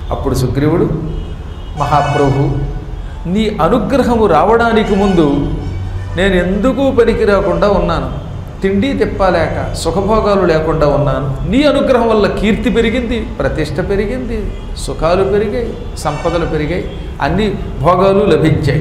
అప్పుడు సుగ్రీవుడు మహాప్రభు నీ అనుగ్రహము రావడానికి ముందు నేను ఎందుకు పనికి రాకుండా ఉన్నాను తిండి తిప్పలేక సుఖభోగాలు లేకుండా ఉన్నాను నీ అనుగ్రహం వల్ల కీర్తి పెరిగింది ప్రతిష్ట పెరిగింది సుఖాలు పెరిగాయి సంపదలు పెరిగాయి అన్ని భోగాలు లభించాయి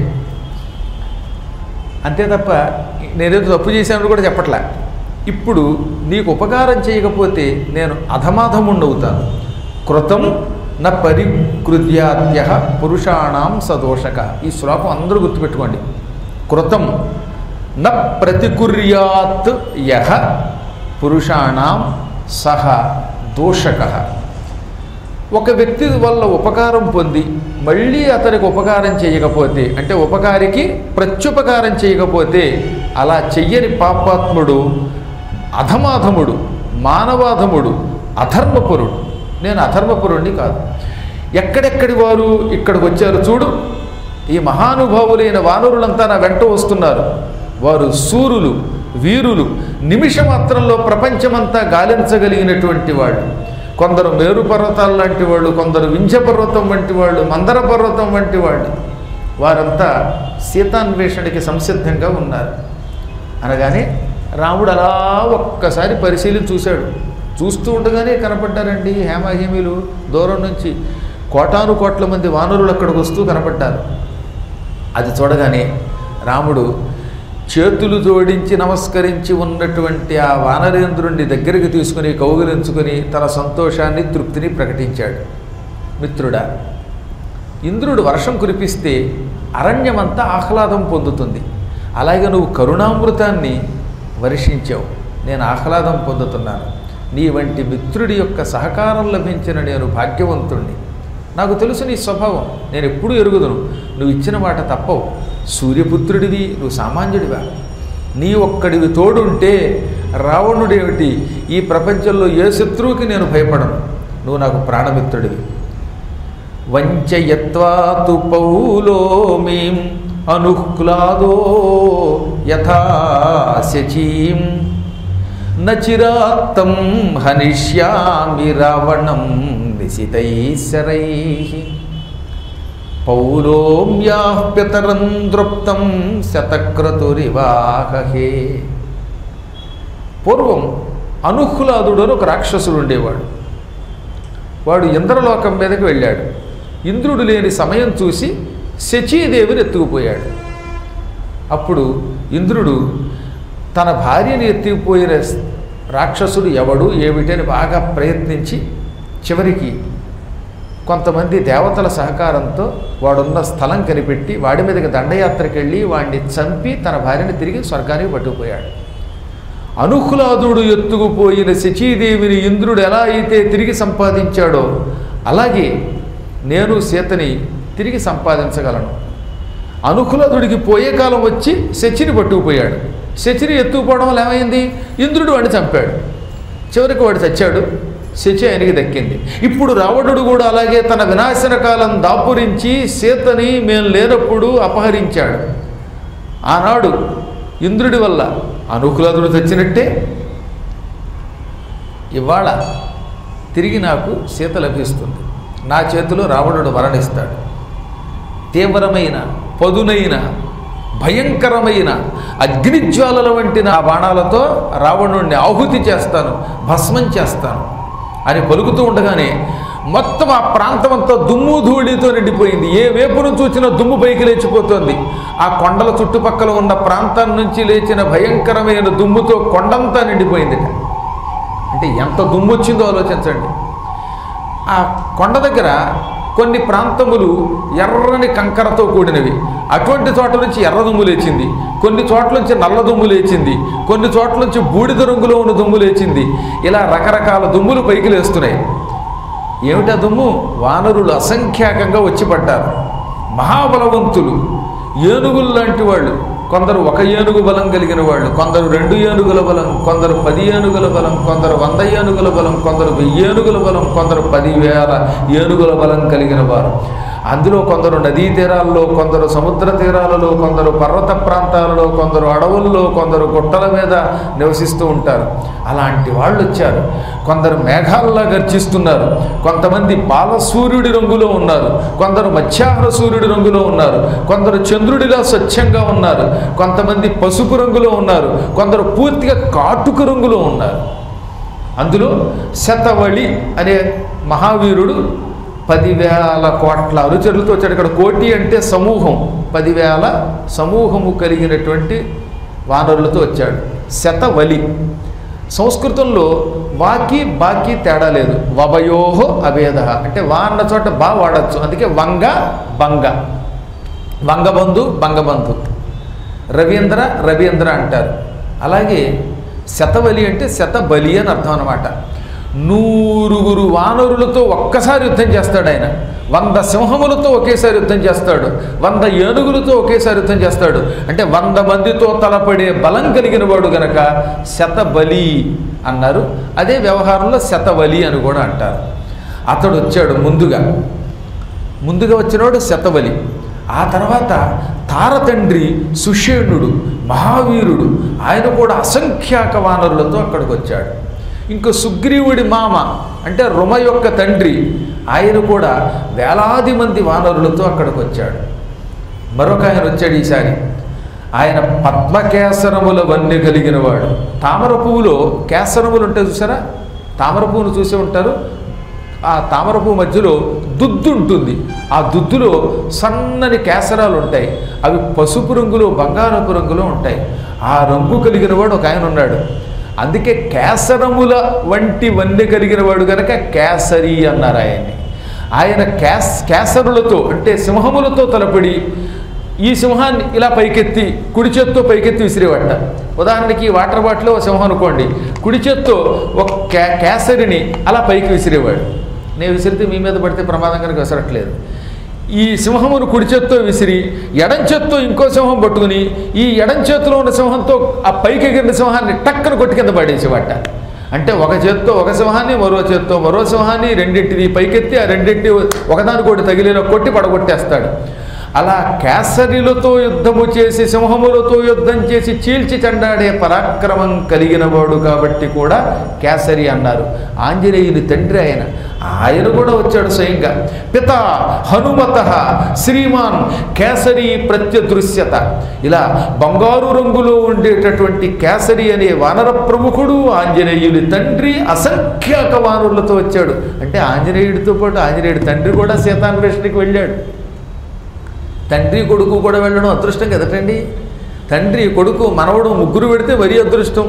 అంతే తప్ప నేనేదో తప్పు చేశానని కూడా చెప్పట్లే ఇప్పుడు నీకు ఉపకారం చేయకపోతే నేను అధమాధముండవుతాను కృతం న పరికృత్యాద్య పురుషాణం సదోషక ఈ శ్లోకం అందరూ గుర్తుపెట్టుకోండి కృతం న ప్రతికుర్యాత్ యహ పురుషాణం సహ దోషక ఒక వ్యక్తి వల్ల ఉపకారం పొంది మళ్ళీ అతనికి ఉపకారం చేయకపోతే అంటే ఉపకారికి ప్రత్యుపకారం చేయకపోతే అలా చెయ్యని పాపాత్ముడు అధమాధముడు మానవాధముడు అధర్మపురుడు నేను అధర్మపురుణ్ణి కాదు ఎక్కడెక్కడి వారు ఇక్కడికి వచ్చారు చూడు ఈ మహానుభావులైన వానరులంతా నా వెంట వస్తున్నారు వారు సూరులు వీరులు నిమిషమాత్రంలో ప్రపంచమంతా గాలించగలిగినటువంటి వాళ్ళు కొందరు మేరు పర్వతాలు లాంటి వాళ్ళు కొందరు వింధ్య పర్వతం వంటి వాళ్ళు మందర పర్వతం వంటి వాళ్ళు వారంతా సీతాన్వేషణకి సంసిద్ధంగా ఉన్నారు అనగానే రాముడు అలా ఒక్కసారి పరిశీలించి చూశాడు చూస్తూ ఉండగానే కనపడ్డారండి హేమహేమిలు దూరం నుంచి కోటాను కోట్ల మంది వానరులు అక్కడికి వస్తూ కనపడ్డారు అది చూడగానే రాముడు చేతులు జోడించి నమస్కరించి ఉన్నటువంటి ఆ వానరేంద్రుణ్ణి దగ్గరికి తీసుకుని కౌగిలించుకొని తన సంతోషాన్ని తృప్తిని ప్రకటించాడు మిత్రుడా ఇంద్రుడు వర్షం కురిపిస్తే అరణ్యమంతా ఆహ్లాదం పొందుతుంది అలాగే నువ్వు కరుణామృతాన్ని వర్షించావు నేను ఆహ్లాదం పొందుతున్నాను నీ వంటి మిత్రుడి యొక్క సహకారం లభించిన నేను భాగ్యవంతుణ్ణి నాకు తెలుసు నీ స్వభావం నేను ఎప్పుడూ ఎరుగుదును నువ్వు ఇచ్చిన మాట తప్పవు సూర్యపుత్రుడివి నువ్వు సామాన్యుడివా నీ ఒక్కడివి తోడుంటే రావణుడేమిటి ఈ ప్రపంచంలో ఏ శత్రువుకి నేను భయపడను నువ్వు నాకు ప్రాణమిత్రుడివి వంచయత్వాతు పౌలోమీం అనుహ్లాదో యథా శచీం నచిరాత్తం హనిష్యామి రావణం నిశితైశరై పౌలోమ్యాప్యతరం దృప్తం శతక్రతురివాహే పూర్వం అనుహ్లాదుడు అని ఒక రాక్షసుడు ఉండేవాడు వాడు ఇంద్రలోకం మీదకి వెళ్ళాడు ఇంద్రుడు లేని సమయం చూసి శచీదేవిని ఎత్తుకుపోయాడు అప్పుడు ఇంద్రుడు తన భార్యని ఎత్తుకుపోయిన రాక్షసుడు ఎవడు ఏమిటని బాగా ప్రయత్నించి చివరికి కొంతమంది దేవతల సహకారంతో వాడున్న స్థలం కనిపెట్టి వాడి మీదకి దండయాత్రకు వెళ్ళి వాడిని చంపి తన భార్యని తిరిగి స్వర్గానికి పట్టుకుపోయాడు అనుహ్లాదుడు ఎత్తుకుపోయిన శచీదేవిని ఇంద్రుడు ఎలా అయితే తిరిగి సంపాదించాడో అలాగే నేను సీతని తిరిగి సంపాదించగలను అనుకులదుడికి పోయే కాలం వచ్చి శచిని పట్టుకుపోయాడు శచిని ఎత్తుకుపోవడం వల్ల ఏమైంది ఇంద్రుడు వాడిని చంపాడు చివరికి వాడు చచ్చాడు శచి ఆయనకి దక్కింది ఇప్పుడు రావణుడు కూడా అలాగే తన వినాశన కాలం దాపురించి సీతని మేము లేనప్పుడు అపహరించాడు ఆనాడు ఇంద్రుడి వల్ల అనుకులదుడు తెచ్చినట్టే ఇవాళ తిరిగి నాకు సీత లభిస్తుంది నా చేతిలో రావణుడు మరణిస్తాడు తీవ్రమైన పదునైన భయంకరమైన అగ్నిజ్వాలల వంటి నా బాణాలతో రావణుణ్ణి ఆహుతి చేస్తాను భస్మం చేస్తాను అని పలుకుతూ ఉండగానే మొత్తం ఆ ప్రాంతం అంతా దుమ్ము ధూళితో నిండిపోయింది ఏ వేపును చూసినా దుమ్ము పైకి లేచిపోతోంది ఆ కొండల చుట్టుపక్కల ఉన్న ప్రాంతం నుంచి లేచిన భయంకరమైన దుమ్ముతో కొండంతా నిండిపోయిందిట అంటే ఎంత దుమ్ము వచ్చిందో ఆలోచించండి ఆ కొండ దగ్గర కొన్ని ప్రాంతములు ఎర్రని కంకరతో కూడినవి అటువంటి చోట్ల నుంచి ఎర్ర దుమ్ము లేచింది కొన్ని చోట్ల నుంచి నల్ల దుమ్ము లేచింది కొన్ని చోట్ల నుంచి బూడిద రంగులో ఉన్న దుమ్ము లేచింది ఇలా రకరకాల దుమ్ములు పైకి లేస్తున్నాయి ఏమిటా దుమ్ము వానరులు అసంఖ్యాకంగా వచ్చి పడ్డారు మహాబలవంతులు ఏనుగులు లాంటి వాళ్ళు కొందరు ఒక ఏనుగు బలం కలిగిన వాళ్ళు కొందరు రెండు ఏనుగుల బలం కొందరు పది ఏనుగుల బలం కొందరు వంద ఏనుగుల బలం కొందరు వెయ్యి ఏనుగుల బలం కొందరు పదివేల ఏనుగుల బలం కలిగిన వారు అందులో కొందరు నదీ తీరాల్లో కొందరు సముద్ర తీరాలలో కొందరు పర్వత ప్రాంతాలలో కొందరు అడవుల్లో కొందరు గుట్టల మీద నివసిస్తూ ఉంటారు అలాంటి వాళ్ళు వచ్చారు కొందరు మేఘాల్లా గర్జిస్తున్నారు కొంతమంది బాలసూర్యుడి రంగులో ఉన్నారు కొందరు మధ్యాహ్న సూర్యుడి రంగులో ఉన్నారు కొందరు చంద్రుడిలా స్వచ్ఛంగా ఉన్నారు కొంతమంది పసుపు రంగులో ఉన్నారు కొందరు పూర్తిగా కాటుక రంగులో ఉన్నారు అందులో శతవళి అనే మహావీరుడు పదివేల కోట్ల అనుచరులతో వచ్చాడు ఇక్కడ కోటి అంటే సమూహం పదివేల సమూహము కలిగినటువంటి వానరులతో వచ్చాడు శతవలి సంస్కృతంలో వాకి బాకి తేడా లేదు వభయోహో అభేద అంటే వా అన్న చోట బా వాడచ్చు అందుకే వంగ బంగ వంగబంధు బంగబంధు రవీంద్ర రవీంద్ర అంటారు అలాగే శతబలి అంటే శతబలి అని అర్థం అనమాట నూరుగురు వానరులతో ఒక్కసారి యుద్ధం చేస్తాడు ఆయన వంద సింహములతో ఒకేసారి యుద్ధం చేస్తాడు వంద ఏనుగులతో ఒకేసారి యుద్ధం చేస్తాడు అంటే వంద మందితో తలపడే బలం కలిగిన వాడు గనక శతబలి అన్నారు అదే వ్యవహారంలో శతబలి అని కూడా అంటారు అతడు వచ్చాడు ముందుగా ముందుగా వచ్చినవాడు శతబలి ఆ తర్వాత తారతండ్రి సుషేణుడు మహావీరుడు ఆయన కూడా అసంఖ్యాక వానరులతో అక్కడికి వచ్చాడు ఇంకో సుగ్రీవుడి మామ అంటే రుమ యొక్క తండ్రి ఆయన కూడా వేలాది మంది వానరులతో అక్కడికి వచ్చాడు మరొక ఆయన వచ్చాడు ఈసారి ఆయన పద్మకేసరముల వన్నె కలిగిన వాడు తామర పువ్వులో కేసరములు ఉంటాయి చూసారా తామర పువ్వును చూసే ఉంటారు ఆ తామర పువ్వు మధ్యలో దుద్దు ఉంటుంది ఆ దుద్దులో సన్నని కేసరాలు ఉంటాయి అవి పసుపు రంగులో బంగారపు రంగులో ఉంటాయి ఆ రంగు కలిగిన వాడు ఒక ఆయన ఉన్నాడు అందుకే కేసరముల వంటి వన్నె కలిగిన వాడు గనక కేసరి అన్నారు ఆయన్ని ఆయన కేస్ కేసరులతో అంటే సింహములతో తలపడి ఈ సింహాన్ని ఇలా పైకెత్తి కుడి చేత్తో పైకెత్తి విసిరేవట ఉదాహరణకి వాటర్ బాటిల్ ఒక సింహం అనుకోండి కుడి చేత్తో ఒక కే కేసరిని అలా పైకి విసిరేవాడు నేను విసిరితే మీ మీద పడితే ప్రమాదం కనుక విసరట్లేదు ఈ సింహమును కుడి చేత్తో విసిరి ఎడం చేత్తో ఇంకో సింహం పట్టుకుని ఈ ఎడం చేతిలో ఉన్న సింహంతో ఆ పైకి ఎగిరిన సింహాన్ని టక్కన కొట్టి కింద పడేసేవాట అంటే ఒక చేత్తో ఒక సింహాన్ని మరో చేత్తో మరో సింహాన్ని రెండింటిని పైకెత్తి ఆ రెండింటి ఒకదానికోటి తగిలేలా కొట్టి పడగొట్టేస్తాడు అలా కేసరిలతో యుద్ధము చేసి సింహములతో యుద్ధం చేసి చీల్చి చెండాడే పరాక్రమం కలిగిన వాడు కాబట్టి కూడా కేసరి అన్నారు ఆంజనేయుని తండ్రి ఆయన ఆయన కూడా వచ్చాడు స్వయంగా పిత హనుమత శ్రీమాన్ కేసరి ప్రత్యదృశ్యత ఇలా బంగారు రంగులో ఉండేటటువంటి కేసరి అనే వానర ప్రముఖుడు ఆంజనేయుని తండ్రి అసంఖ్యాక వానరులతో వచ్చాడు అంటే ఆంజనేయుడితో పాటు ఆంజనేయుడి తండ్రి కూడా సీతాన్వేషణకి వెళ్ళాడు తండ్రి కొడుకు కూడా వెళ్ళడం అదృష్టం కదటండి తండ్రి కొడుకు మనవడు ముగ్గురు పెడితే మరీ అదృష్టం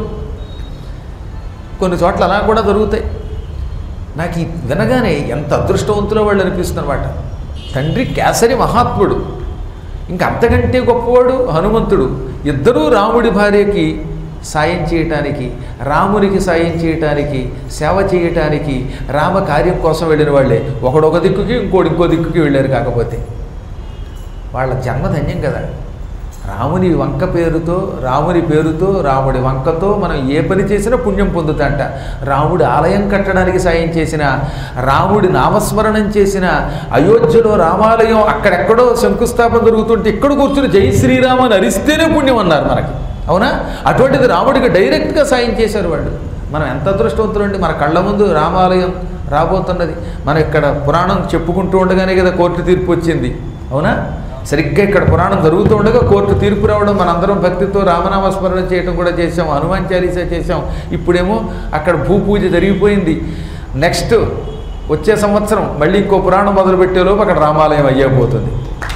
కొన్ని చోట్ల అలా కూడా జరుగుతాయి నాకు ఈ వినగానే ఎంత అదృష్టవంతులో వాళ్ళు అనిపిస్తుంది అనమాట తండ్రి కేసరి మహాత్ముడు ఇంకా అంతకంటే గొప్పవాడు హనుమంతుడు ఇద్దరూ రాముడి భార్యకి సాయం చేయటానికి రామునికి సాయం చేయటానికి సేవ చేయటానికి రామ కార్యం కోసం వెళ్ళిన వాళ్ళే ఒకడు ఒక దిక్కుకి ఇంకోటి ఇంకో దిక్కుకి వెళ్ళారు కాకపోతే వాళ్ళ జన్మధన్యం కదా రాముని వంక పేరుతో రాముని పేరుతో రాముడి వంకతో మనం ఏ పని చేసినా పుణ్యం పొందుతాంట రాముడి ఆలయం కట్టడానికి సాయం చేసిన రాముడి నామస్మరణం చేసిన అయోధ్యలో రామాలయం అక్కడెక్కడో శంకుస్థాపన జరుగుతుంటే ఇక్కడ కూర్చుని జై శ్రీరామ్ అని అరిస్తేనే పుణ్యం అన్నారు మనకి అవునా అటువంటిది రాముడికి డైరెక్ట్గా సాయం చేశారు వాళ్ళు మనం ఎంత అదృష్టవంతులండి మన కళ్ళ ముందు రామాలయం రాబోతున్నది మనం ఇక్కడ పురాణం చెప్పుకుంటూ ఉండగానే కదా కోర్టు తీర్పు వచ్చింది అవునా సరిగ్గా ఇక్కడ పురాణం జరుగుతూ ఉండగా కోర్టు తీర్పు రావడం మనందరం భక్తితో రామనామస్మరణ చేయడం కూడా చేసాం హనుమాన్ చాలీసా చేసాం ఇప్పుడేమో అక్కడ భూపూజ జరిగిపోయింది నెక్స్ట్ వచ్చే సంవత్సరం మళ్ళీ ఇంకో పురాణం మొదలుపెట్టేలోపు అక్కడ రామాలయం అయ్యబోతుంది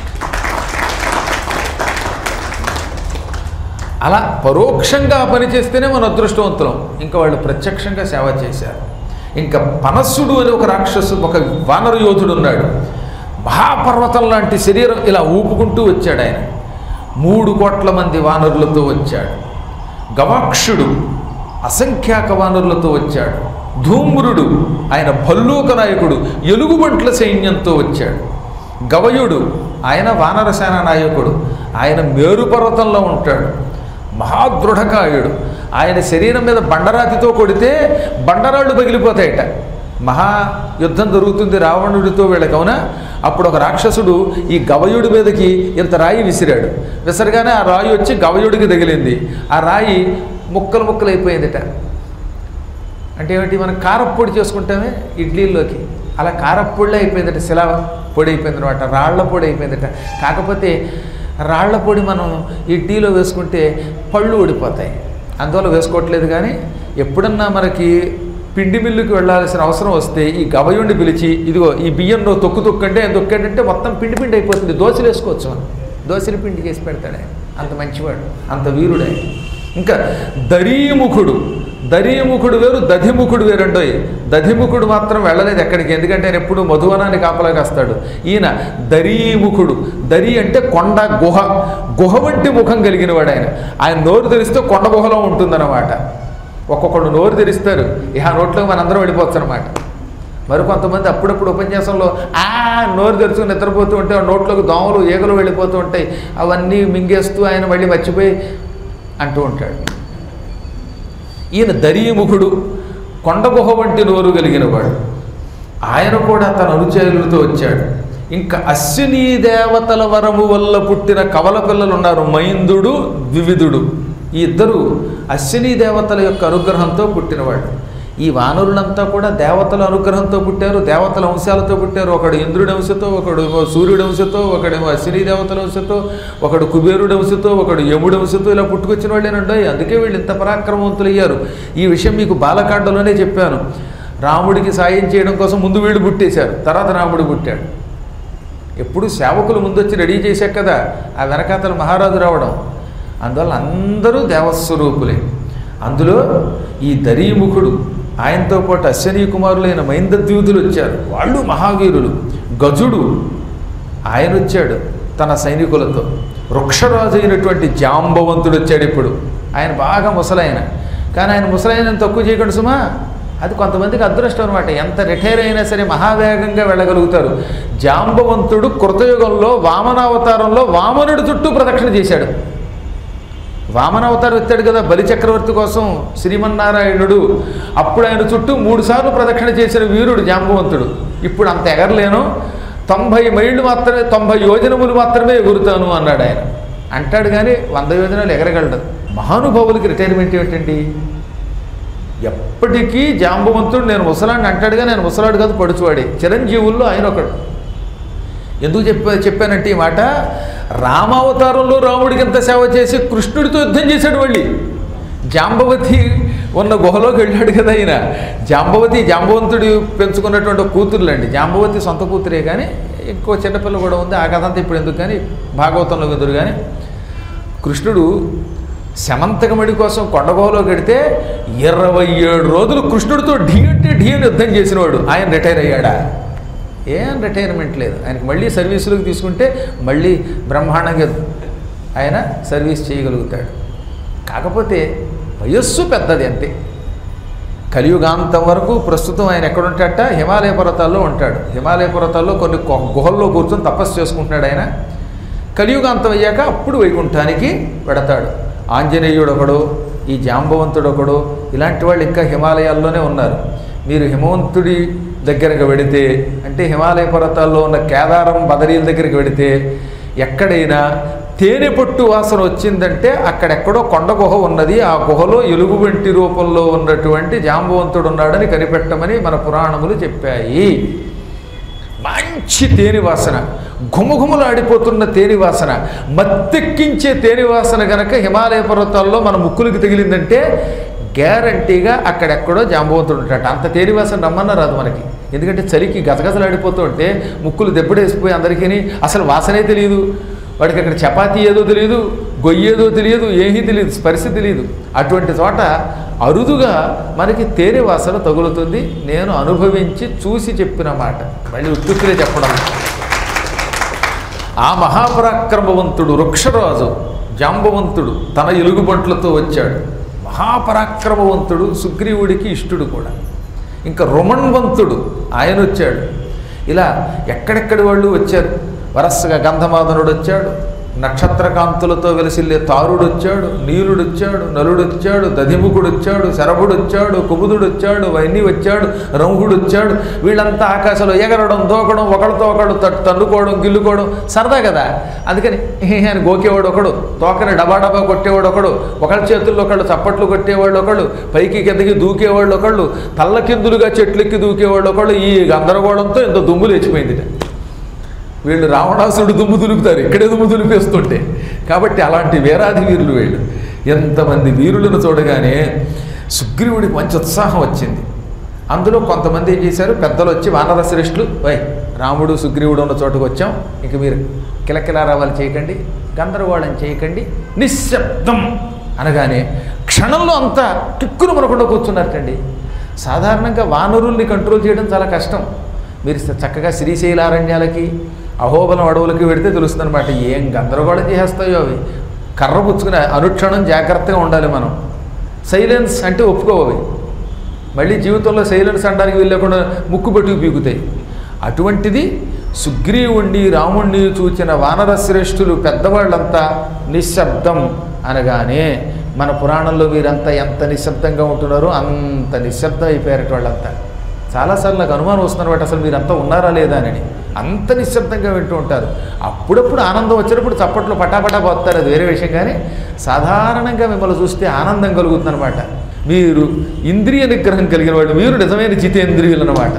అలా పరోక్షంగా పని చేస్తేనే మన అదృష్టవంతులం ఇంకా వాళ్ళు ప్రత్యక్షంగా సేవ చేశారు ఇంకా పనస్సుడు అని ఒక రాక్షసు ఒక వానర యోధుడు ఉన్నాడు మహాపర్వతం లాంటి శరీరం ఇలా ఊపుకుంటూ వచ్చాడు ఆయన మూడు కోట్ల మంది వానరులతో వచ్చాడు గవాక్షుడు అసంఖ్యాక వానరులతో వచ్చాడు ధూమ్రుడు ఆయన భల్లూక నాయకుడు ఎలుగుబంట్ల సైన్యంతో వచ్చాడు గవయుడు ఆయన వానరసేన నాయకుడు ఆయన మేరు పర్వతంలో ఉంటాడు మహాదృఢకాయుడు ఆయన శరీరం మీద బండరాతితో కొడితే బండరాళ్ళు పగిలిపోతాయట మహా యుద్ధం జరుగుతుంది రావణుడితో వీళ్ళకి అవునా అప్పుడు ఒక రాక్షసుడు ఈ గవయుడి మీదకి ఇంత రాయి విసిరాడు విసరగానే ఆ రాయి వచ్చి గవయుడికి తగిలింది ఆ రాయి ముక్కలు ముక్కలు అయిపోయిందిట అంటే ఏమిటి మనం కారప్పొడి చేసుకుంటామే ఇడ్లీల్లోకి అలా కారప్పొడిలో అయిపోయిందట శిలా పొడి అయిపోయింది అనమాట రాళ్ల పొడి అయిపోయిందట కాకపోతే రాళ్ల పొడి మనం ఇడ్లీలో వేసుకుంటే పళ్ళు ఊడిపోతాయి అందువల్ల వేసుకోవట్లేదు కానీ ఎప్పుడన్నా మనకి పిండి మిల్లుకి వెళ్ళాల్సిన అవసరం వస్తే ఈ గవయుడిని పిలిచి ఇదిగో ఈ బియ్యంలో తొక్కు తొక్కంటే ఆయన తొక్కాడంటే మొత్తం పిండి పిండి అయిపోతుంది దోశలు వేసుకోవచ్చు మనం దోశలు పిండి చేసి పెడతాడు ఆయన అంత మంచివాడు అంత వీరుడు ఆయన ఇంకా దరీముఖుడు దరీముఖుడు వేరు దధిముఖుడు వేరండోయ్ దధిముఖుడు మాత్రం వెళ్ళలేదు ఎక్కడికి ఎందుకంటే ఆయన ఎప్పుడు మధువనాన్ని కాపలా కాస్తాడు ఈయన దరీముఖుడు దరి అంటే కొండ గుహ గుహ వంటి ముఖం కలిగిన వాడు ఆయన ఆయన నోరు తెరిస్తే కొండ గుహలో ఉంటుందన్నమాట ఒక్కొక్కడు నోరు తెరిస్తారు ఇహ నోట్లోకి మనందరం వెళ్ళిపోవచ్చు అనమాట మరి కొంతమంది అప్పుడప్పుడు ఉపన్యాసంలో ఆ నోరు తెరుచుకుని నిద్రపోతూ ఉంటే ఆ నోట్లోకి దోమలు ఈగలు వెళ్ళిపోతూ ఉంటాయి అవన్నీ మింగేస్తూ ఆయన మళ్ళీ మర్చిపోయి అంటూ ఉంటాడు ఈయన దరీముఖుడు కొండగుహ వంటి నోరు కలిగిన వాడు ఆయన కూడా తన అనుచరులతో వచ్చాడు ఇంకా అశ్విని దేవతల వరము వల్ల పుట్టిన కవల పిల్లలు ఉన్నారు మైందుడు ద్వివిధుడు ఈ ఇద్దరు అశ్విని దేవతల యొక్క అనుగ్రహంతో పుట్టినవాడు ఈ వానరులంతా కూడా దేవతల అనుగ్రహంతో పుట్టారు దేవతల అంశాలతో పుట్టారు ఒకడు ఇంద్రుడి అంశతో ఒకడు ఏమో సూర్యుడి అంశతో ఒకడేమో అశ్విని దేవతల అంశతో ఒకడు కుబేరుడి అంశతో ఒకడు యముడి అంశతో ఇలా పుట్టుకొచ్చిన వాళ్ళేనండి అందుకే వీళ్ళు ఇంత పరాక్రమవంతులు అయ్యారు ఈ విషయం మీకు బాలకాండలోనే చెప్పాను రాముడికి సాయం చేయడం కోసం ముందు వీళ్ళు పుట్టేశారు తర్వాత రాముడు పుట్టాడు ఎప్పుడు సేవకులు ముందొచ్చి రెడీ చేశాక కదా ఆ వెనకాతల మహారాజు రావడం అందువల్ల అందరూ దేవస్వరూపులే అందులో ఈ దరీముఖుడు ఆయనతో పాటు అశ్వనీ కుమారులైన మైందద్యూతులు వచ్చారు వాళ్ళు మహావీరులు గజుడు ఆయన వచ్చాడు తన సైనికులతో వృక్షరాజు అయినటువంటి జాంబవంతుడు వచ్చాడు ఇప్పుడు ఆయన బాగా ముసలాయన కానీ ఆయన ముసలాయన తక్కువ చేయకండి సుమా అది కొంతమందికి అదృష్టం అనమాట ఎంత రిటైర్ అయినా సరే మహావేగంగా వెళ్ళగలుగుతారు జాంబవంతుడు కృతయుగంలో వామనావతారంలో వామనుడి చుట్టూ ప్రదక్షిణ చేశాడు వామనావతారం ఎత్తాడు కదా బలిచక్రవర్తి కోసం శ్రీమన్నారాయణుడు అప్పుడు ఆయన చుట్టూ మూడు సార్లు ప్రదక్షిణ చేసిన వీరుడు జాంబవంతుడు ఇప్పుడు అంత ఎగరలేను తొంభై మైళ్ళు మాత్రమే తొంభై యోజనములు మాత్రమే ఎగురుతాను అన్నాడు ఆయన అంటాడు కానీ వంద యోజనాలు ఎగరగలడు మహానుభావులకి రిటైర్మెంట్ ఏమిటండి ఎప్పటికీ జాంబవంతుడు నేను ముసలాడిని అంటాడుగా నేను ముసలాడు కాదు పడుచువాడే చిరంజీవుల్లో ఆయన ఒకడు ఎందుకు చెప్పా చెప్పానంటే ఈ మాట రామావతారంలో రాముడికి ఎంత సేవ చేసి కృష్ణుడితో యుద్ధం చేశాడు మళ్ళీ జాంబవతి ఉన్న గుహలోకి వెళ్ళాడు కదా ఆయన జాంబవతి జాంబవంతుడు పెంచుకున్నటువంటి ఒక కూతురులండి జాంబవతి సొంత కూతురే కానీ ఇంకో చిన్నపిల్ల కూడా ఉంది ఆ కథ అంతా ఇప్పుడు ఎందుకు కానీ భాగవతంలో ఎదురు కానీ కృష్ణుడు శమంతకమడి కోసం కొండగోలో గడితే ఇరవై ఏడు రోజులు కృష్ణుడితో ఢీ అంటే ఢీ అని యుద్ధం చేసినవాడు ఆయన రిటైర్ అయ్యాడా ఏం రిటైర్మెంట్ లేదు ఆయనకి మళ్ళీ సర్వీసులోకి తీసుకుంటే మళ్ళీ బ్రహ్మాండంగా ఆయన సర్వీస్ చేయగలుగుతాడు కాకపోతే వయస్సు పెద్దది అంతే కలియుగాంతం వరకు ప్రస్తుతం ఆయన ఎక్కడ ఉంటాడట హిమాలయ పర్వతాల్లో ఉంటాడు హిమాలయ పర్వతాల్లో కొన్ని కొ- గుహల్లో కూర్చొని తపస్సు చేసుకుంటున్నాడు ఆయన కలియుగాంతం అయ్యాక అప్పుడు వైకుంఠానికి పెడతాడు ఆంజనేయుడు ఒకడు ఈ జాంబవంతుడు ఒకడు ఇలాంటి వాళ్ళు ఇంకా హిమాలయాల్లోనే ఉన్నారు మీరు హిమవంతుడి దగ్గరకు వెడితే అంటే హిమాలయ పర్వతాల్లో ఉన్న కేదారం బదరీల దగ్గరికి వెడితే ఎక్కడైనా తేనె పొట్టు వాసన వచ్చిందంటే అక్కడెక్కడో కొండ గుహ ఉన్నది ఆ గుహలో ఎలుగుబంటి రూపంలో ఉన్నటువంటి జాంబవంతుడు ఉన్నాడని కనిపెట్టమని మన పురాణములు చెప్పాయి మంచి తేనె వాసన ఘుమఘుమలాడిపోతున్న తేనె వాసన మత్తెక్కించే తేనె వాసన గనక హిమాలయ పర్వతాల్లో మన ముక్కులకి తగిలిందంటే గ్యారంటీగా అక్కడెక్కడో జాంబవంతుడు ఉంటాడు అంత తేనె వాసన రమ్మన్నా రాదు మనకి ఎందుకంటే చలికి గజగజలాడిపోతూ ఉంటే ముక్కులు దెబ్బడేసిపోయి అందరికీ అసలు వాసనే తెలియదు వాడికి అక్కడ చపాతీ ఏదో తెలియదు గొయ్యేదో తెలియదు ఏమీ తెలియదు స్పర్శ తెలియదు అటువంటి చోట అరుదుగా మనకి తేనె వాసన తగులుతుంది నేను అనుభవించి చూసి చెప్పిన మాట మళ్ళీ ఉత్తుత్తులే చెప్పడం ఆ మహాపరాక్రమవంతుడు వృక్షరాజు జాంబవంతుడు తన ఎలుగుబంట్లతో వచ్చాడు మహాపరాక్రమవంతుడు సుగ్రీవుడికి ఇష్టుడు కూడా ఇంకా రుమణ్వంతుడు ఆయన వచ్చాడు ఇలా ఎక్కడెక్కడి వాళ్ళు వచ్చారు వరసగా గంధమాదనుడు వచ్చాడు నక్షత్రకాంతులతో వెలసిల్లే తారుడు వచ్చాడు నీలుడు వచ్చాడు నలుడు వచ్చాడు దధిముఖుడు వచ్చాడు శరభుడు వచ్చాడు కుముదుడు వచ్చాడు వైని వచ్చాడు రంహుడు వచ్చాడు వీళ్ళంతా ఆకాశంలో ఎగరడం దూకడం ఒకళ్ళతో ఒకడు తట్టు తన్నుకోవడం గిల్లుకోవడం సరదా కదా అందుకని హే అని గోకేవాడు ఒకడు తోకని డబా డబా కొట్టేవాడు ఒకడు ఒకళ్ళ చేతుల్లో ఒకళ్ళు చప్పట్లు కొట్టేవాళ్ళు ఒకళ్ళు పైకి కిందకి దూకేవాళ్ళు ఒకళ్ళు తల్లకిందులుగా చెట్లెక్కి దూకేవాళ్ళు ఒకళ్ళు ఈ గందరగోళంతో ఇంత దుమ్ము లేచిపోయింది వీళ్ళు రావణాసురుడు దుమ్ము దులుపుతారు ఇక్కడే దుమ్ము దులిపేస్తుంటే కాబట్టి అలాంటి వీరాధి వీరులు వీళ్ళు ఎంతమంది వీరులను చూడగానే సుగ్రీవుడికి మంచి ఉత్సాహం వచ్చింది అందులో కొంతమంది ఏం చేశారు పెద్దలు వచ్చి వానర శ్రేష్ఠులు వై రాముడు సుగ్రీవుడు ఉన్న చోటుకు వచ్చాం ఇక మీరు కిలకిలారావాలు చేయకండి గందరగోళం చేయకండి నిశ్శబ్దం అనగానే క్షణంలో అంతా టిక్కును మనకుండా కూర్చున్నారటండి సాధారణంగా వానరుల్ని కంట్రోల్ చేయడం చాలా కష్టం మీరు చక్కగా శ్రీశైలారణ్యాలకి అహోబలం అడవులకి వెడితే తెలుస్తుంది అనమాట ఏం గందరగోళం చేసేస్తాయో అవి కర్ర పుచ్చుకుని అనుక్షణం జాగ్రత్తగా ఉండాలి మనం సైలెన్స్ అంటే ఒప్పుకోవి మళ్ళీ జీవితంలో సైలెన్స్ అనడానికి వెళ్ళకుండా ముక్కు పెట్టుకు పీకుతాయి అటువంటిది సుగ్రీవుణ్ణి రాముణ్ణి చూచిన వానర శ్రేష్ఠులు పెద్దవాళ్ళంతా నిశ్శబ్దం అనగానే మన పురాణంలో వీరంతా ఎంత నిశ్శబ్దంగా ఉంటున్నారో అంత నిశ్శబ్దం అయిపోయారట వాళ్ళంతా చాలాసార్లు నాకు అనుమానం వస్తున్నమాట అసలు మీరంతా ఉన్నారా లేదా అని అంత నిశ్శబ్దంగా వింటూ ఉంటారు అప్పుడప్పుడు ఆనందం వచ్చినప్పుడు చప్పట్లు పటాపటా పోతారు అది వేరే విషయం కానీ సాధారణంగా మిమ్మల్ని చూస్తే ఆనందం కలుగుతుందన్నమాట మీరు ఇంద్రియ నిగ్రహం కలిగిన వాళ్ళు మీరు నిజమైన జితేంద్రియులు అన్నమాట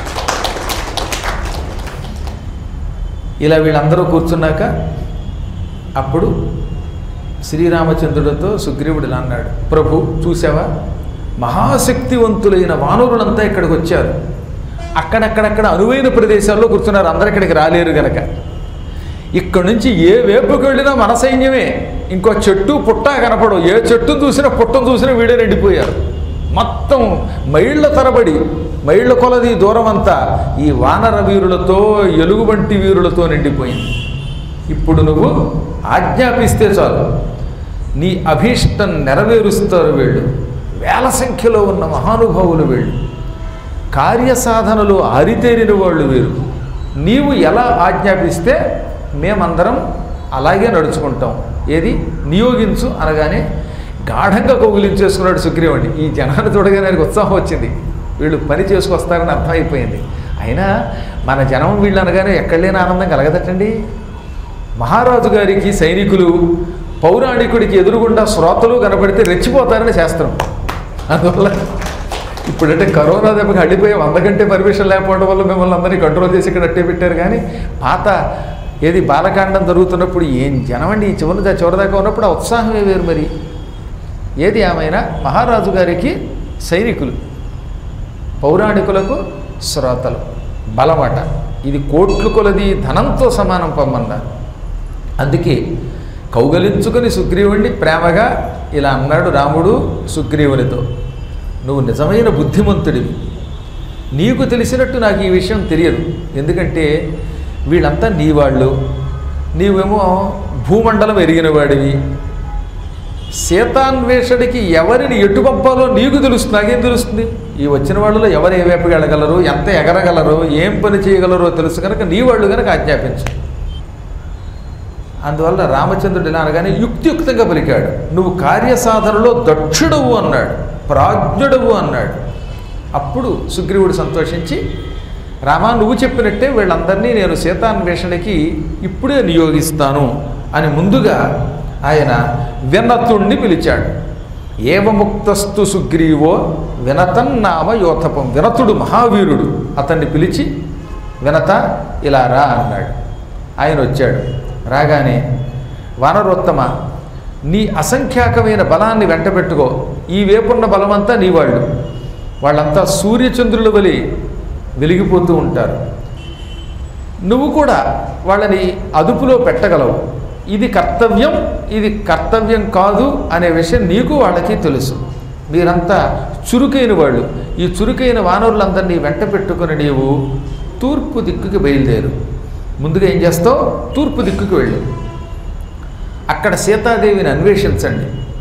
ఇలా వీళ్ళందరూ కూర్చున్నాక అప్పుడు శ్రీరామచంద్రుడితో సుగ్రీవుడు ఇలా అన్నాడు ప్రభు చూసావా మహాశక్తివంతులైన వానరులంతా ఇక్కడికి వచ్చారు అక్కడక్కడక్కడ అనువైన ప్రదేశాల్లో కూర్చున్నారు అందరు ఇక్కడికి రాలేరు గనక ఇక్కడ నుంచి ఏ వేపుకి వెళ్ళినా మన సైన్యమే ఇంకో చెట్టు పుట్ట కనపడవు ఏ చెట్టును చూసినా పుట్టను చూసినా వీడే నిండిపోయారు మొత్తం మైళ్ళ తరబడి మైళ్ళ కొలది దూరం అంతా ఈ వానర వీరులతో ఎలుగుబంటి వీరులతో నిండిపోయింది ఇప్పుడు నువ్వు ఆజ్ఞాపిస్తే చాలు నీ అభీష్టం నెరవేరుస్తారు వీళ్ళు వేల సంఖ్యలో ఉన్న మహానుభావులు వీళ్ళు కార్యసాధనలో ఆరితేరిన వాళ్ళు వీరు నీవు ఎలా ఆజ్ఞాపిస్తే మేమందరం అలాగే నడుచుకుంటాం ఏది నియోగించు అనగానే గాఢంగా కౌగిలించేసుకున్నాడు సుగ్రీవుడి ఈ జనాన్ని చూడగానే ఆయనకు ఉత్సాహం వచ్చింది వీళ్ళు పని చేసుకొస్తారని అర్థమైపోయింది అయినా మన జనం వీళ్ళు అనగానే ఎక్కడ లేని ఆనందం కలగదటండి మహారాజు గారికి సైనికులు పౌరాణికుడికి ఎదురుగుండా శ్రోతలు కనబడితే రెచ్చిపోతారని శాస్త్రం అందువల్ల ఇప్పుడంటే కరోనా దెబ్బకి అడ్డిపోయి వంద కంటే పర్మిషన్ లేకపోవడం వల్ల మిమ్మల్ని అందరినీ కంట్రోల్ చేసి ఇక్కడ అట్టే పెట్టారు కానీ పాత ఏది బాలకాండం జరుగుతున్నప్పుడు ఏం జనమండి ఈ చివరి దా- చివరిదాకా ఉన్నప్పుడు ఆ ఉత్సాహమే వేరు మరి ఏది ఏమైనా మహారాజు గారికి సైనికులు పౌరాణికులకు శ్రోతలు బలమట ఇది కోట్లు కొలది ధనంతో సమానం పొమ్మన్నారు అందుకే కౌగలించుకుని సుగ్రీవుణ్ణి ప్రేమగా ఇలా అన్నాడు రాముడు సుగ్రీవునితో నువ్వు నిజమైన బుద్ధిమంతుడివి నీకు తెలిసినట్టు నాకు ఈ విషయం తెలియదు ఎందుకంటే వీళ్ళంతా నీ వాళ్ళు నీవేమో భూమండలం ఎరిగిన వాడివి సీతాన్వేషణకి ఎవరిని ఎటు పంపాలో నీకు తెలుస్తుంది నాకేం తెలుస్తుంది ఈ వచ్చిన వాళ్ళలో ఎవరు ఏ వైపుకి వెళ్ళగలరు ఎంత ఎగరగలరు ఏం పని చేయగలరో తెలుసు కనుక నీ వాళ్ళు కనుక ఆజ్ఞాపించు అందువల్ల రామచంద్రుడు ఇలా అనగానే యుక్తియుక్తంగా పలికాడు నువ్వు కార్యసాధనలో దక్షుడవు అన్నాడు ప్రాజ్ఞుడవు అన్నాడు అప్పుడు సుగ్రీవుడు సంతోషించి రామా నువ్వు చెప్పినట్టే వీళ్ళందరినీ నేను సీతాన్వేషణకి ఇప్పుడే నియోగిస్తాను అని ముందుగా ఆయన వినతుణ్ణి పిలిచాడు ఏవముక్తస్తు సుగ్రీవో వినతన్నామ యోథపం వినతుడు మహావీరుడు అతన్ని పిలిచి వినత ఇలా రా అన్నాడు ఆయన వచ్చాడు రాగానే వానరోత్తమ నీ అసంఖ్యాకమైన బలాన్ని వెంటబెట్టుకో ఈ వేపున్న బలమంతా నీ వాళ్ళు వాళ్ళంతా సూర్యచంద్రుల వలి వెలిగిపోతూ ఉంటారు నువ్వు కూడా వాళ్ళని అదుపులో పెట్టగలవు ఇది కర్తవ్యం ఇది కర్తవ్యం కాదు అనే విషయం నీకు వాళ్ళకి తెలుసు మీరంతా చురుకైన వాళ్ళు ఈ చురుకైన వానరులందరినీ వెంట పెట్టుకుని నీవు తూర్పు దిక్కుకి బయలుదేరు ముందుగా ఏం చేస్తావు తూర్పు దిక్కుకి వెళ్ళు అక్కడ సీతాదేవిని అన్వేషించండి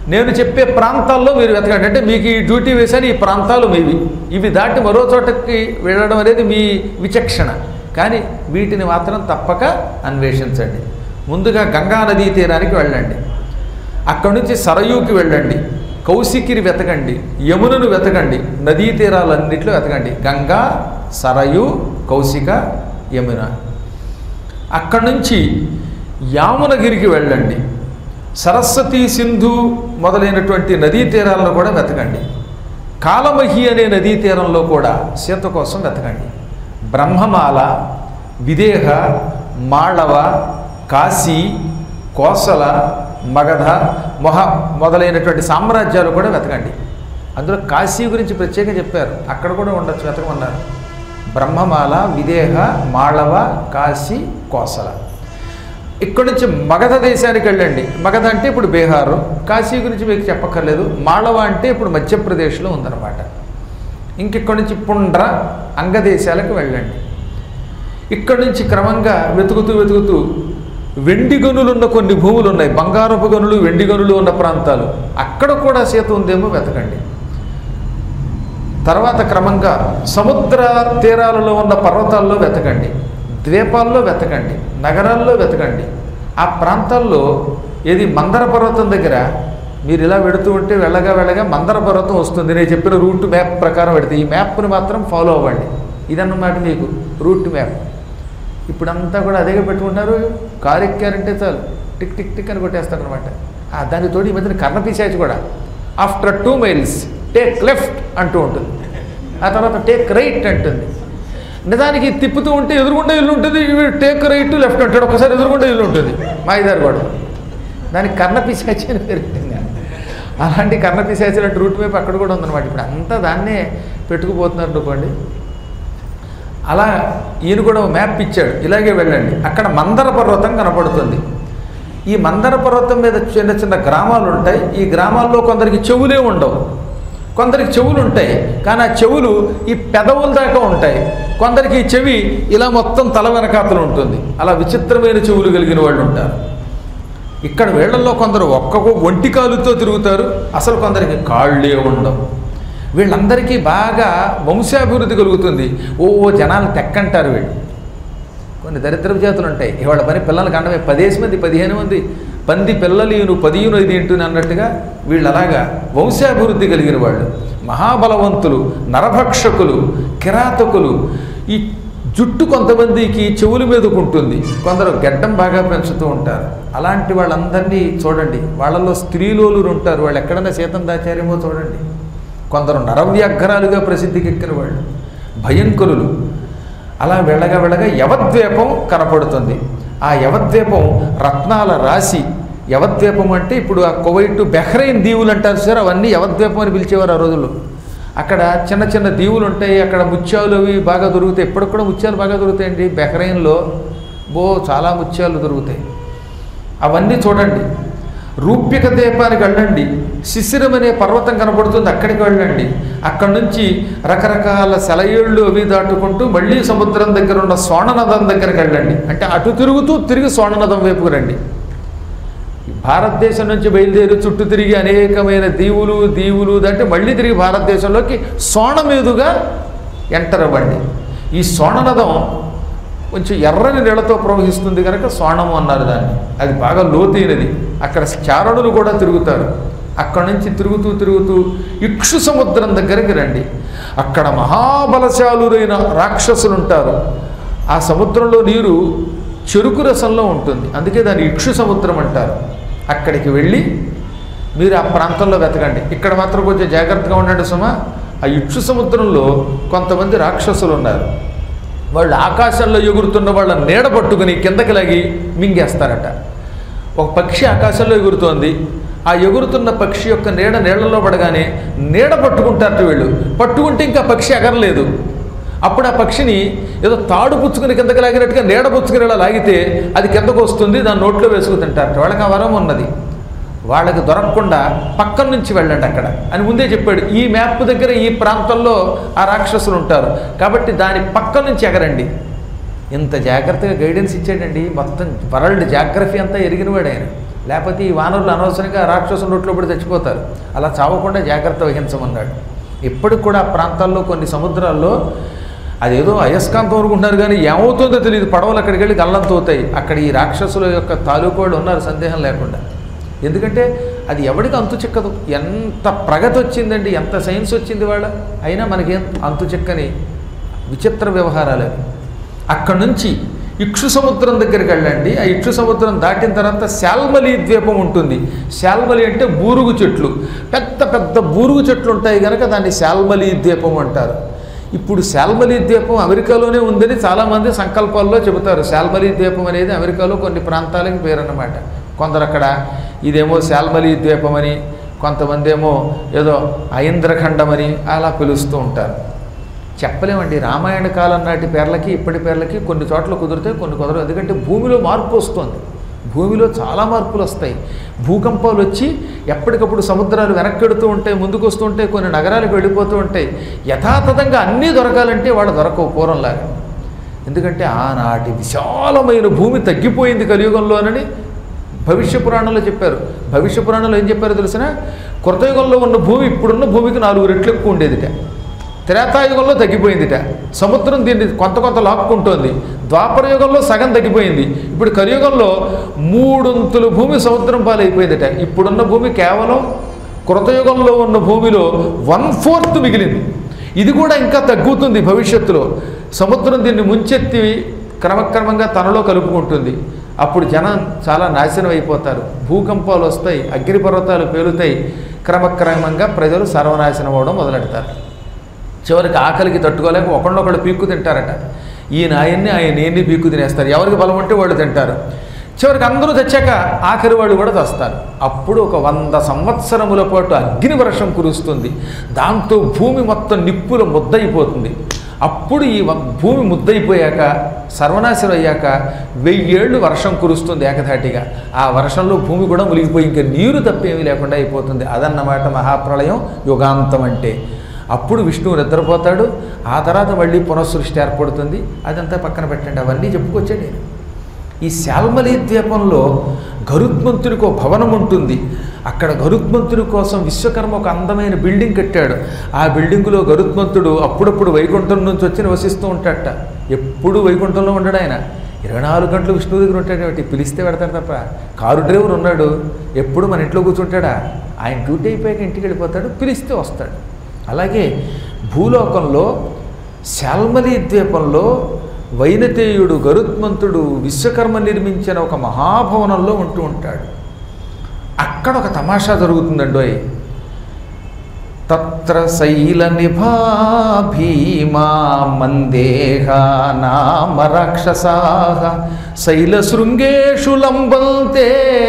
నేను చెప్పే ప్రాంతాల్లో మీరు వెతకండి అంటే మీకు ఈ డ్యూటీ వేశాను ఈ ప్రాంతాలు మీవి ఇవి దాటి మరో చోటకి వెళ్ళడం అనేది మీ విచక్షణ కానీ వీటిని మాత్రం తప్పక అన్వేషించండి ముందుగా గంగా నదీ తీరానికి వెళ్ళండి అక్కడి నుంచి సరయూకి వెళ్ళండి కౌశికిని వెతకండి యమునను వెతకండి నదీ తీరాలన్నింటిలో వెతకండి గంగా సరయు కౌశిక యమున అక్కడి నుంచి యామునగిరికి వెళ్ళండి సరస్వతి సింధు మొదలైనటువంటి నదీ తీరాలను కూడా వెతకండి కాలమహి అనే నదీ తీరంలో కూడా సీత కోసం వెతకండి బ్రహ్మమాల విదేహ మాళవ కాశీ కోసల మగధ మొహ మొదలైనటువంటి సామ్రాజ్యాలు కూడా వెతకండి అందులో కాశీ గురించి ప్రత్యేకంగా చెప్పారు అక్కడ కూడా ఉండొచ్చు వెతకమన్నారు బ్రహ్మమాల విదేహ మాళవ కాశీ కోసల ఇక్కడి నుంచి మగధ దేశానికి వెళ్ళండి మగధ అంటే ఇప్పుడు బీహారు కాశీ గురించి మీకు చెప్పక్కర్లేదు మాళవ అంటే ఇప్పుడు మధ్యప్రదేశ్లో ఉందన్నమాట ఇంకెక్కడి నుంచి పుండ్ర అంగదేశాలకు వెళ్ళండి ఇక్కడి నుంచి క్రమంగా వెతుకుతూ వెతుకుతూ వెండి గనులు ఉన్న కొన్ని భూములు ఉన్నాయి బంగారపు గనులు వెండి గనులు ఉన్న ప్రాంతాలు అక్కడ కూడా సీత ఉందేమో వెతకండి తర్వాత క్రమంగా సముద్ర తీరాలలో ఉన్న పర్వతాల్లో వెతకండి ద్వీపాల్లో వెతకండి నగరాల్లో వెతకండి ఆ ప్రాంతాల్లో ఏది మందర పర్వతం దగ్గర మీరు ఇలా వెడుతూ ఉంటే వెళ్ళగా వెళ్ళగా మందర పర్వతం వస్తుంది నేను చెప్పిన రూట్ మ్యాప్ ప్రకారం పెడితే ఈ మ్యాప్ని మాత్రం ఫాలో అవ్వండి ఇదన్నమాట మీకు రూట్ మ్యాప్ ఇప్పుడంతా కూడా అదేగా పెట్టుకుంటున్నారు కారు ఎక్కారంటే చాలు టిక్ టిక్ టిక్ అని కొట్టేస్తారనమాట దాని తోడు ఈ మధ్యన కర్ణ పిశాచి కూడా after two miles take left అంటూ ఉంటుంది ఆ తర్వాత టేక్ రైట్ అంటుంది నిజానికి తిప్పుతూ ఉంటే ఎదురుగుండా ఇల్లు ఉంటుంది టేక్ రైట్ లెఫ్ట్ అంటాడు ఒకసారి ఎదురుగుండా ఇల్లు ఉంటుంది మా ఇదారు కూడా దానికి కర్ణ పిశాచి అని పేరు పెట్టింది అలాంటి కర్ణ పిశాచి లాంటి రూట్ వైపు అక్కడ కూడా ఉందన్నమాట ఇప్పుడు అంతా దాన్నే పెట్టుకుపోతున్నారు అనుకోండి అలా ఈయన కూడా మ్యాప్ ఇచ్చాడు ఇలాగే వెళ్ళండి అక్కడ మందర పర్వతం కనపడుతుంది ఈ మందర పర్వతం మీద చిన్న చిన్న గ్రామాలు ఉంటాయి ఈ గ్రామాల్లో కొందరికి చెవులే ఉండవు కొందరికి చెవులు ఉంటాయి కానీ ఆ చెవులు ఈ పెదవుల దాకా ఉంటాయి కొందరికి ఈ చెవి ఇలా మొత్తం తల వెనకాతలు ఉంటుంది అలా విచిత్రమైన చెవులు కలిగిన వాళ్ళు ఉంటారు ఇక్కడ వీళ్ళల్లో కొందరు ఒక్క ఒంటి కాలుతో తిరుగుతారు అసలు కొందరికి కాళ్ళే ఉండవు వీళ్ళందరికీ బాగా వంశాభివృద్ధి కలుగుతుంది ఓ ఓ జనాలు తెక్కంటారు వీళ్ళు కొన్ని దరిద్రపు జాతులు ఉంటాయి ఇవాళ పని పిల్లలు కండమే పదేసి మంది పదిహేను మంది పంది పిల్లలు ఈయన పదిహేను ఐదు ఇంటుని అన్నట్టుగా వీళ్ళు అలాగా వంశాభివృద్ధి కలిగిన వాళ్ళు మహాబలవంతులు నరభక్షకులు కిరాతకులు ఈ జుట్టు కొంతమందికి చెవుల మీదకు ఉంటుంది కొందరు గడ్డం బాగా పెంచుతూ ఉంటారు అలాంటి వాళ్ళందరినీ చూడండి వాళ్ళలో స్త్రీలోలు ఉంటారు వాళ్ళు ఎక్కడైనా సీతం దాచారేమో చూడండి కొందరు నరవ్యాఘ్రాలుగా ప్రసిద్ధికెక్కిన వాళ్ళు భయంకరులు అలా వెళ్ళగా వెళ్ళగా యవద్వీపం కనపడుతుంది ఆ యవద్వీపం రత్నాల రాశి యవద్వీపం అంటే ఇప్పుడు ఆ కువైట్ బెహ్రైన్ దీవులు అంటారు సార్ అవన్నీ యవద్వీపం అని పిలిచేవారు ఆ రోజుల్లో అక్కడ చిన్న చిన్న దీవులు ఉంటాయి అక్కడ ముత్యాలు అవి బాగా దొరుకుతాయి ఇప్పటికి కూడా ముత్యాలు బాగా దొరుకుతాయండి బెహ్రైన్లో బో చాలా ముత్యాలు దొరుకుతాయి అవన్నీ చూడండి రూప్యక దీపానికి వెళ్ళండి శిశిరం అనే పర్వతం కనపడుతుంది అక్కడికి వెళ్ళండి అక్కడి నుంచి రకరకాల సెలయేళ్ళు అవి దాటుకుంటూ మళ్ళీ సముద్రం దగ్గర ఉన్న సోణనదం దగ్గరికి వెళ్ళండి అంటే అటు తిరుగుతూ తిరిగి సోణనదం వైపుకు రండి భారతదేశం నుంచి బయలుదేరి చుట్టూ తిరిగి అనేకమైన దీవులు దీవులు అంటే మళ్ళీ తిరిగి భారతదేశంలోకి సోణ మీదుగా ఎంటర్ అవ్వండి ఈ సోణనదం కొంచెం ఎర్రని నీళ్ళతో ప్రవహిస్తుంది కనుక సోణము అన్నారు దాన్ని అది బాగా లోతైనది అక్కడ చారణులు కూడా తిరుగుతారు అక్కడ నుంచి తిరుగుతూ తిరుగుతూ ఇక్షు సముద్రం దగ్గరికి రండి అక్కడ మహాబలశాలురైన రాక్షసులు ఉంటారు ఆ సముద్రంలో నీరు చెరుకు రసంలో ఉంటుంది అందుకే దాన్ని ఇక్షు సముద్రం అంటారు అక్కడికి వెళ్ళి మీరు ఆ ప్రాంతంలో వెతకండి ఇక్కడ మాత్రం కొంచెం జాగ్రత్తగా ఉండండి సుమ ఆ ఇక్షు సముద్రంలో కొంతమంది రాక్షసులు ఉన్నారు వాళ్ళు ఆకాశంలో ఎగురుతున్న వాళ్ళ నీడ పట్టుకుని కిందకి లాగి మింగేస్తారట ఒక పక్షి ఆకాశంలో ఎగురుతోంది ఆ ఎగురుతున్న పక్షి యొక్క నీడ నీళ్లలో పడగానే నీడ పట్టుకుంటారట వీళ్ళు పట్టుకుంటే ఇంకా పక్షి ఎగరలేదు అప్పుడు ఆ పక్షిని ఏదో తాడు పుచ్చుకుని కిందకి లాగినట్టుగా నీడ పుచ్చుకుని ఇలా లాగితే అది కిందకు వస్తుంది దాని నోట్లో వేసుకు తింటారట వాళ్ళకి ఆ వరం ఉన్నది వాళ్ళకి దొరకకుండా పక్కన నుంచి వెళ్ళండి అక్కడ అని ముందే చెప్పాడు ఈ మ్యాప్ దగ్గర ఈ ప్రాంతంలో ఆ రాక్షసులు ఉంటారు కాబట్టి దాని పక్క నుంచి ఎగరండి ఇంత జాగ్రత్తగా గైడెన్స్ ఇచ్చాడండి మొత్తం వరల్డ్ జాగ్రఫీ అంతా ఎరిగినవాడు ఆయన లేకపోతే ఈ వానరులు అనవసరంగా రాక్షసుల నోట్లో పడి చచ్చిపోతారు అలా చావకుండా జాగ్రత్త వహించమన్నాడు ఇప్పటికి కూడా ఆ ప్రాంతాల్లో కొన్ని సముద్రాల్లో అదేదో అయస్కాంతం అనుకుంటున్నారు కానీ ఏమవుతుందో తెలియదు పడవలు అక్కడికి వెళ్ళి గల్లంతో అవుతాయి అక్కడ ఈ రాక్షసుల యొక్క తాలూకోళ్ళు ఉన్నారు సందేహం లేకుండా ఎందుకంటే అది ఎవడికి అంతు చిక్కదు ఎంత ప్రగతి వచ్చిందండి ఎంత సైన్స్ వచ్చింది వాళ్ళ అయినా మనకేం అంతు చిక్కని విచిత్ర వ్యవహారాలు అవి అక్కడి నుంచి ఇక్షు సముద్రం దగ్గరికి వెళ్ళండి ఆ ఇక్షు సముద్రం దాటిన తర్వాత శాల్మలి ద్వీపం ఉంటుంది శాల్మలి అంటే బూరుగు చెట్లు పెద్ద పెద్ద బూరుగు చెట్లు ఉంటాయి కనుక దాన్ని శాల్మలి ద్వీపం అంటారు ఇప్పుడు శాల్మలి ద్వీపం అమెరికాలోనే ఉందని చాలామంది సంకల్పాల్లో చెబుతారు శాల్మలి ద్వీపం అనేది అమెరికాలో కొన్ని ప్రాంతాలకి పేరన్నమాట కొందరు అక్కడ ఇదేమో శాల్మలి ద్వీపం అని కొంతమంది ఏమో ఏదో ఐంద్రఖండం అని అలా పిలుస్తూ ఉంటారు చెప్పలేమండి రామాయణ కాలం నాటి పేర్లకి ఇప్పటి పేర్లకి కొన్ని చోట్ల కుదిరితే కొన్ని కుదరవు ఎందుకంటే భూమిలో మార్పు వస్తుంది భూమిలో చాలా మార్పులు వస్తాయి భూకంపాలు వచ్చి ఎప్పటికప్పుడు సముద్రాలు వెనక్కెడుతూ ఉంటాయి ముందుకు వస్తూ ఉంటాయి కొన్ని నగరాలకు వెళ్ళిపోతూ ఉంటాయి యథాతథంగా అన్నీ దొరకాలంటే వాళ్ళు దొరకవు పూర్వంలాగా ఎందుకంటే ఆనాటి విశాలమైన భూమి తగ్గిపోయింది కలియుగంలోనని భవిష్య పురాణంలో చెప్పారు భవిష్య పురాణంలో ఏం చెప్పారో తెలిసిన కృతయుగంలో ఉన్న భూమి ఇప్పుడున్న భూమికి నాలుగు రెట్లు ఎక్కువ ఉండేదిట త్రేతాయుగంలో తగ్గిపోయిందిట సముద్రం దీన్ని కొంత కొంత లాక్కుంటోంది ద్వాపర యుగంలో సగం తగ్గిపోయింది ఇప్పుడు కలియుగంలో మూడొంతులు భూమి సముద్రం పాలైపోయిందిట ఇప్పుడున్న భూమి కేవలం కృతయుగంలో ఉన్న భూమిలో వన్ ఫోర్త్ మిగిలింది ఇది కూడా ఇంకా తగ్గుతుంది భవిష్యత్తులో సముద్రం దీన్ని ముంచెత్తి క్రమక్రమంగా తనలో కలుపుకుంటుంది అప్పుడు జనం చాలా నాశనం అయిపోతారు భూకంపాలు వస్తాయి అగ్నిపర్వతాలు పేలుతాయి క్రమక్రమంగా ప్రజలు సర్వనాశనం అవ్వడం మొదలెడతారు చివరికి ఆకలికి తట్టుకోలేక ఒకళ్ళొకళ్ళు పీక్కు తింటారట ఈయన ఆయన్ని ఆయన ఎన్ని పీక్కు తినేస్తారు ఎవరికి బలం ఉంటే వాళ్ళు తింటారు చివరికి అందరూ తెచ్చాక ఆఖరి వాళ్ళు కూడా తెస్తారు అప్పుడు ఒక వంద సంవత్సరముల పాటు అగ్ని వర్షం కురుస్తుంది దాంతో భూమి మొత్తం నిప్పుల ముద్దయిపోతుంది అప్పుడు ఈ వ- భూమి ముద్దయిపోయాక సర్వనాశనం అయ్యాక వెయ్యేళ్ళు వర్షం కురుస్తుంది ఏకధాటిగా ఆ వర్షంలో భూమి కూడా మునిగిపోయి ఇంకా నీరు తప్పేమీ లేకుండా అయిపోతుంది అదన్నమాట మహాప్రళయం యుగాంతం అంటే అప్పుడు విష్ణువు నిద్రపోతాడు ఆ తర్వాత మళ్ళీ పునఃసృష్టి ఏర్పడుతుంది అదంతా పక్కన పెట్టండి అవన్నీ చెప్పుకొచ్చాడు నేను ఈ శాల్మలి ద్వీపంలో గరుత్మంతునికి ఒక భవనం ఉంటుంది అక్కడ గరుత్మంతుడి కోసం విశ్వకర్మ ఒక అందమైన బిల్డింగ్ కట్టాడు ఆ బిల్డింగులో గరుత్మంతుడు అప్పుడప్పుడు వైకుంఠం నుంచి వచ్చి నివసిస్తూ ఉంటాడట ఎప్పుడు వైకుంఠంలో ఉండడు ఆయన ఇరవై నాలుగు గంటలు విష్ణువు దగ్గర ఉంటాడు ఏమిటి పిలిస్తే పెడతాడు తప్ప కారు డ్రైవర్ ఉన్నాడు ఎప్పుడు మన ఇంట్లో కూర్చుంటాడా ఆయన డ్యూటీ అయిపోయాక ఇంటికి వెళ్ళిపోతాడు పిలిస్తే వస్తాడు అలాగే భూలోకంలో శాల్మలి ద్వీపంలో వైనతేయుడు గరుత్మంతుడు విశ్వకర్మ నిర్మించిన ఒక మహాభవనంలో ఉంటూ ఉంటాడు అక్కడ ఒక తమాషా జరుగుతుందండోయ్ తత్ర శైల నిభా భీమా మందేహ నామ రాక్షసా శైల శృంగేషు లంబంతే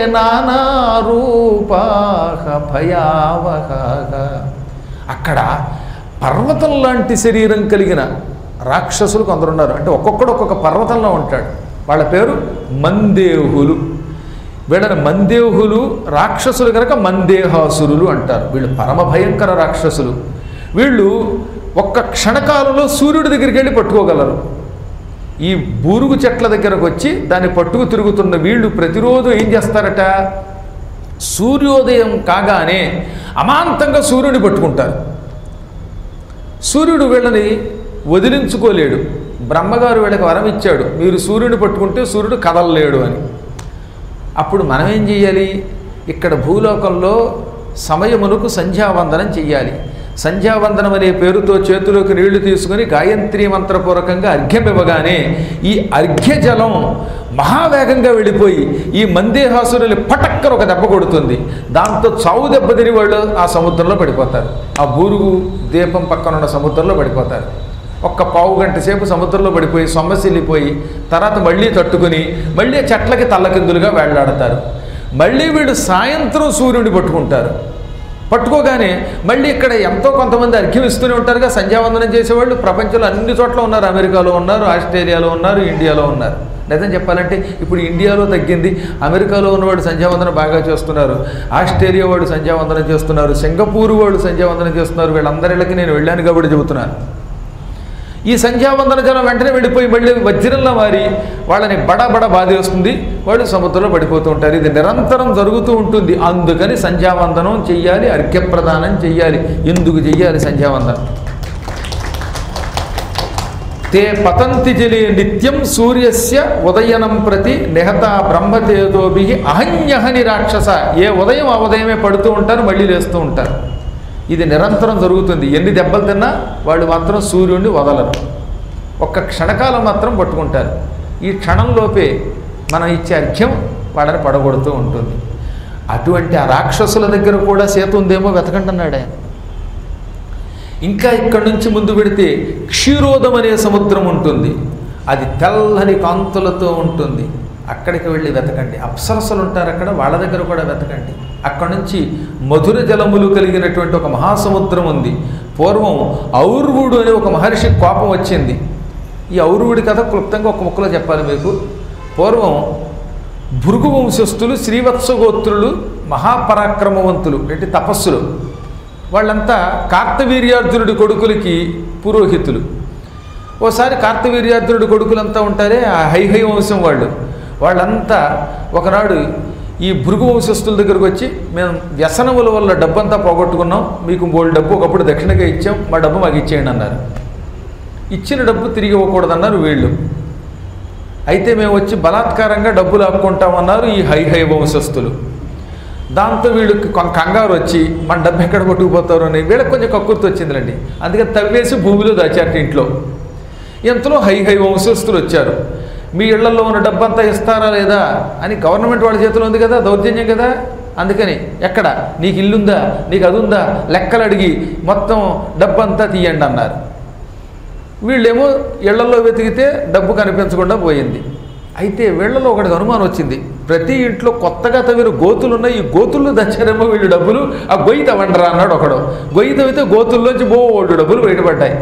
నానారూపాహ భయావహ అక్కడ పర్వతం లాంటి శరీరం కలిగిన రాక్షసులు కొందరున్నారు అంటే ఒక్కొక్కడు ఒక్కొక్క పర్వతంలో ఉంటాడు వాళ్ళ పేరు మందేహులు వీళ్ళని మందేహులు రాక్షసులు కనుక మందేహాసురులు అంటారు వీళ్ళు పరమ భయంకర రాక్షసులు వీళ్ళు ఒక్క క్షణకాలంలో సూర్యుడి దగ్గరికి వెళ్ళి పట్టుకోగలరు ఈ బూరుగు చెట్ల దగ్గరకు వచ్చి దాన్ని పట్టుకు తిరుగుతున్న వీళ్ళు ప్రతిరోజు ఏం చేస్తారట సూర్యోదయం కాగానే అమాంతంగా సూర్యుడిని పట్టుకుంటారు సూర్యుడు వీళ్ళని వదిలించుకోలేడు బ్రహ్మగారు వీళ్ళకి వరం ఇచ్చాడు మీరు సూర్యుడిని పట్టుకుంటే సూర్యుడు కదలలేడు అని అప్పుడు మనం ఏం చెయ్యాలి ఇక్కడ భూలోకంలో సమయమునకు సంధ్యావందనం చెయ్యాలి సంధ్యావందనం అనే పేరుతో చేతిలోకి నీళ్లు తీసుకుని గాయత్రి మంత్రపూర్వకంగా అర్ఘ్యం ఇవ్వగానే ఈ అర్ఘ్య జలం మహావేగంగా వెళ్ళిపోయి ఈ మందేహాసురుని పటక్కర ఒక దెబ్బ కొడుతుంది దాంతో చావు దెబ్బ తిని వాళ్ళు ఆ సముద్రంలో పడిపోతారు ఆ బూరుగు దీపం పక్కన ఉన్న సముద్రంలో పడిపోతారు ఒక్క పావు గంట సేపు సముద్రంలో పడిపోయి సొమ్మసిల్లిపోయి తర్వాత మళ్ళీ తట్టుకుని మళ్ళీ చెట్లకి తల్లకిందులుగా వేళ్లాడతారు మళ్ళీ వీళ్ళు సాయంత్రం సూర్యుడిని పట్టుకుంటారు పట్టుకోగానే మళ్ళీ ఇక్కడ ఎంతో కొంతమంది అర్ఘ్యం ఇస్తూనే ఉంటారుగా సంధ్యావందనం చేసేవాళ్ళు ప్రపంచంలో అన్ని చోట్ల ఉన్నారు అమెరికాలో ఉన్నారు ఆస్ట్రేలియాలో ఉన్నారు ఇండియాలో ఉన్నారు నిజం చెప్పాలంటే ఇప్పుడు ఇండియాలో తగ్గింది అమెరికాలో ఉన్నవాడు సంధ్యావందనం బాగా చేస్తున్నారు ఆస్ట్రేలియా వాడు సంధ్యావందనం చేస్తున్నారు సింగపూర్ వాడు సంధ్యావందనం చేస్తున్నారు వీళ్ళందరిళ్ళకి నేను వెళ్ళాను కాబట్టి చెబుతున్నాను ఈ సంధ్యావందన జలం వెంటనే వెళ్ళిపోయి మళ్ళీ వజ్రంలో మారి వాళ్ళని బడా బడా బాధేస్తుంది వాళ్ళు సముద్రంలో పడిపోతూ ఉంటారు ఇది నిరంతరం జరుగుతూ ఉంటుంది అందుకని సంధ్యావందనం చెయ్యాలి అర్ఘ్యప్రదానం చెయ్యాలి ఎందుకు చెయ్యాలి సంధ్యావందనం తే పతంతి జలే నిత్యం సూర్యస్య ఉదయనం ప్రతి నిహత బ్రహ్మతేజోభి అహన్యహని రాక్షస ఏ ఉదయం ఆ ఉదయమే పడుతూ ఉంటారు మళ్ళీ లేస్తూ ఉంటారు ఇది నిరంతరం జరుగుతుంది ఎన్ని దెబ్బలు తిన్నా వాళ్ళు మాత్రం సూర్యుడిని వదలరు ఒక్క క్షణకాలం మాత్రం పట్టుకుంటారు ఈ క్షణంలోపే మనం ఇచ్చే అర్ఘ్యం వాళ్ళని పడగొడుతూ ఉంటుంది అటువంటి ఆ రాక్షసుల దగ్గర కూడా సేతు ఉందేమో వెతకంటున్నాడు ఆయన ఇంకా ఇక్కడి నుంచి ముందు పెడితే క్షీరోదం అనే సముద్రం ఉంటుంది అది తెల్లని కాంతులతో ఉంటుంది అక్కడికి వెళ్ళి వెతకండి అప్సరసలు ఉంటారు అక్కడ వాళ్ళ దగ్గర కూడా వెతకండి అక్కడ నుంచి మధుర జలములు కలిగినటువంటి ఒక మహాసముద్రం ఉంది పూర్వం ఔర్వుడు అనే ఒక మహర్షి కోపం వచ్చింది ఈ ఔర్వుడి కథ క్లుప్తంగా ఒక ముక్కలో చెప్పాలి మీకు పూర్వం భృగు వంశస్థులు శ్రీవత్సగోత్రులు మహాపరాక్రమవంతులు అంటే తపస్సులు వాళ్ళంతా కార్తవీర్యార్జునుడి కొడుకులకి పురోహితులు ఓసారి కార్తవీర్యార్జునుడి కొడుకులంతా ఉంటారే ఆ హైహై వంశం వాళ్ళు వాళ్ళంతా ఒకనాడు ఈ భృగు వంశస్థుల దగ్గరకు వచ్చి మేము వ్యసనముల వల్ల డబ్బంతా పోగొట్టుకున్నాం మీకు బోల్ డబ్బు ఒకప్పుడు దక్షిణగా ఇచ్చాం మా డబ్బు మాకు ఇచ్చేయండి అన్నారు ఇచ్చిన డబ్బు తిరిగి ఇవ్వకూడదన్నారు వీళ్ళు అయితే మేము వచ్చి బలాత్కారంగా డబ్బులు ఆపుకుంటామన్నారు ఈ హై హై వంశస్థులు దాంతో వీళ్ళకి కొం- కంగారు వచ్చి మన డబ్బు ఎక్కడ కొట్టుకుపోతారు అని వీళ్ళకి కొంచెం కక్కుర్తి వచ్చిందిలండి అందుకని తవ్వేసి భూమిలో దాచారట ఇంట్లో ఇంతలో హై హై వంశస్థులు వచ్చారు మీ ఇళ్లలో ఉన్న డబ్బంతా ఇస్తారా లేదా అని గవర్నమెంట్ వాళ్ళ చేతిలో ఉంది కదా దౌర్జన్యం కదా అందుకని ఎక్కడ నీకు ఇల్లుందా నీకు అది ఉందా లెక్కలు అడిగి మొత్తం డబ్బంతా తీయండి అన్నారు వీళ్ళేమో ఇళ్లలో వెతికితే డబ్బు కనిపించకుండా పోయింది అయితే వీళ్ళలో ఒకటికి అనుమానం వచ్చింది ప్రతి ఇంట్లో కొత్తగా తవ్విన గోతులు ఉన్నాయి ఈ గోతుల్లో దచ్చారేమో వీళ్ళు డబ్బులు ఆ గొయ్యి తవ్వండరా అన్నాడు ఒకడు గొయ్యి తవ్వితే గోతుల్లోంచి బోల్డు డబ్బులు బయటపడ్డాయి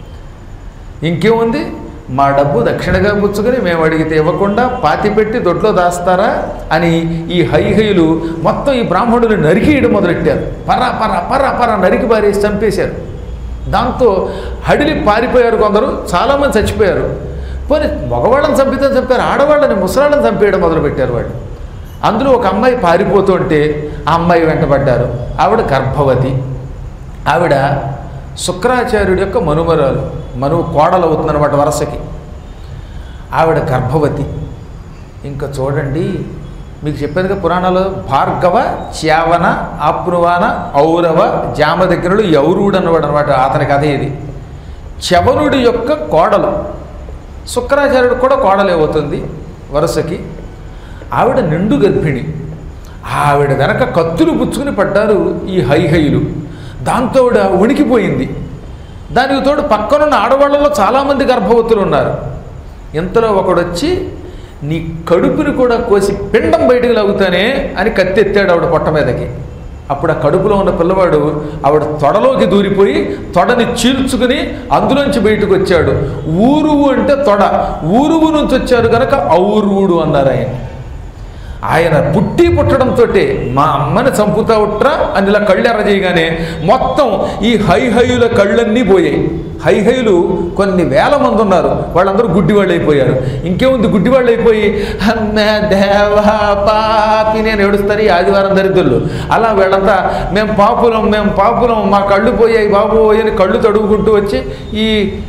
ఇంకేముంది మా డబ్బు దక్షిణగా పుచ్చుకొని మేము అడిగితే ఇవ్వకుండా పాతి పెట్టి దొడ్లో దాస్తారా అని ఈ హైహైలు మొత్తం ఈ బ్రాహ్మణులు నరికేయడం మొదలెట్టారు పర పర పర పర నరికి పారేసి చంపేశారు దాంతో హడిలి పారిపోయారు కొందరు చాలామంది చచ్చిపోయారు పోనీ మగవాళ్ళని చంపితే చంపారు ఆడవాళ్ళని ముసలాళ్ళని చంపేయడం మొదలుపెట్టారు వాళ్ళు అందులో ఒక అమ్మాయి పారిపోతుంటే ఆ అమ్మాయి వెంటబడ్డారు ఆవిడ గర్భవతి ఆవిడ శుక్రాచార్యుడి యొక్క మనుమరాలు మనువు కోడలవుతుందన్నమాట వరసకి ఆవిడ గర్భవతి ఇంకా చూడండి మీకు చెప్పానుగా పురాణాలు భార్గవ చ్యావన ఆప్నువాన ఔరవ జామ దగ్గరలు యౌరుడు అన్నవాడు అనమాట అతని కథ ఇది చవనుడి యొక్క కోడలు శుక్రాచార్యుడు కూడా కోడలే అవుతుంది వరుసకి ఆవిడ నిండు గర్భిణి ఆవిడ వెనక కత్తులు పుచ్చుకుని పడ్డారు ఈ హైహైలు దాంతో ఆవిడ వణికిపోయింది దానికి తోడు పక్కనున్న ఆడవాళ్ళలో చాలామంది గర్భవతులు ఉన్నారు ఇంతలో ఒకడొచ్చి నీ కడుపుని కూడా కోసి పిండం బయటకు లాగుతానే అని కత్తెత్తాడు ఆవిడ పొట్ట మీదకి అప్పుడు ఆ కడుపులో ఉన్న పిల్లవాడు ఆవిడ తొడలోకి దూరిపోయి తొడని చీల్చుకుని అందులోంచి బయటకు వచ్చాడు ఊరువు అంటే తొడ ఊరువు నుంచి వచ్చారు కనుక ఔరువుడు అన్నారు ఆయన ఆయన పుట్టి పుట్టడంతో మా అమ్మని చంపుతా ఉట్రా అని ఇలా కళ్ళు ఎర్ర చేయగానే మొత్తం ఈ హైహయుల కళ్ళన్నీ పోయాయి హైహయులు కొన్ని వేల మంది ఉన్నారు వాళ్ళందరూ గుడ్డివాళ్ళు అయిపోయారు ఇంకేముంది గుడ్డివాళ్ళు అయిపోయి అమ్మే దేవా పాపి నేను ఏడుస్తారు ఈ ఆదివారం దరిద్రులు అలా వీళ్ళంతా మేము పాపులం మేము పాపులం మా కళ్ళు పోయాయి బాబు అని కళ్ళు తడుగుకుంటూ వచ్చి ఈ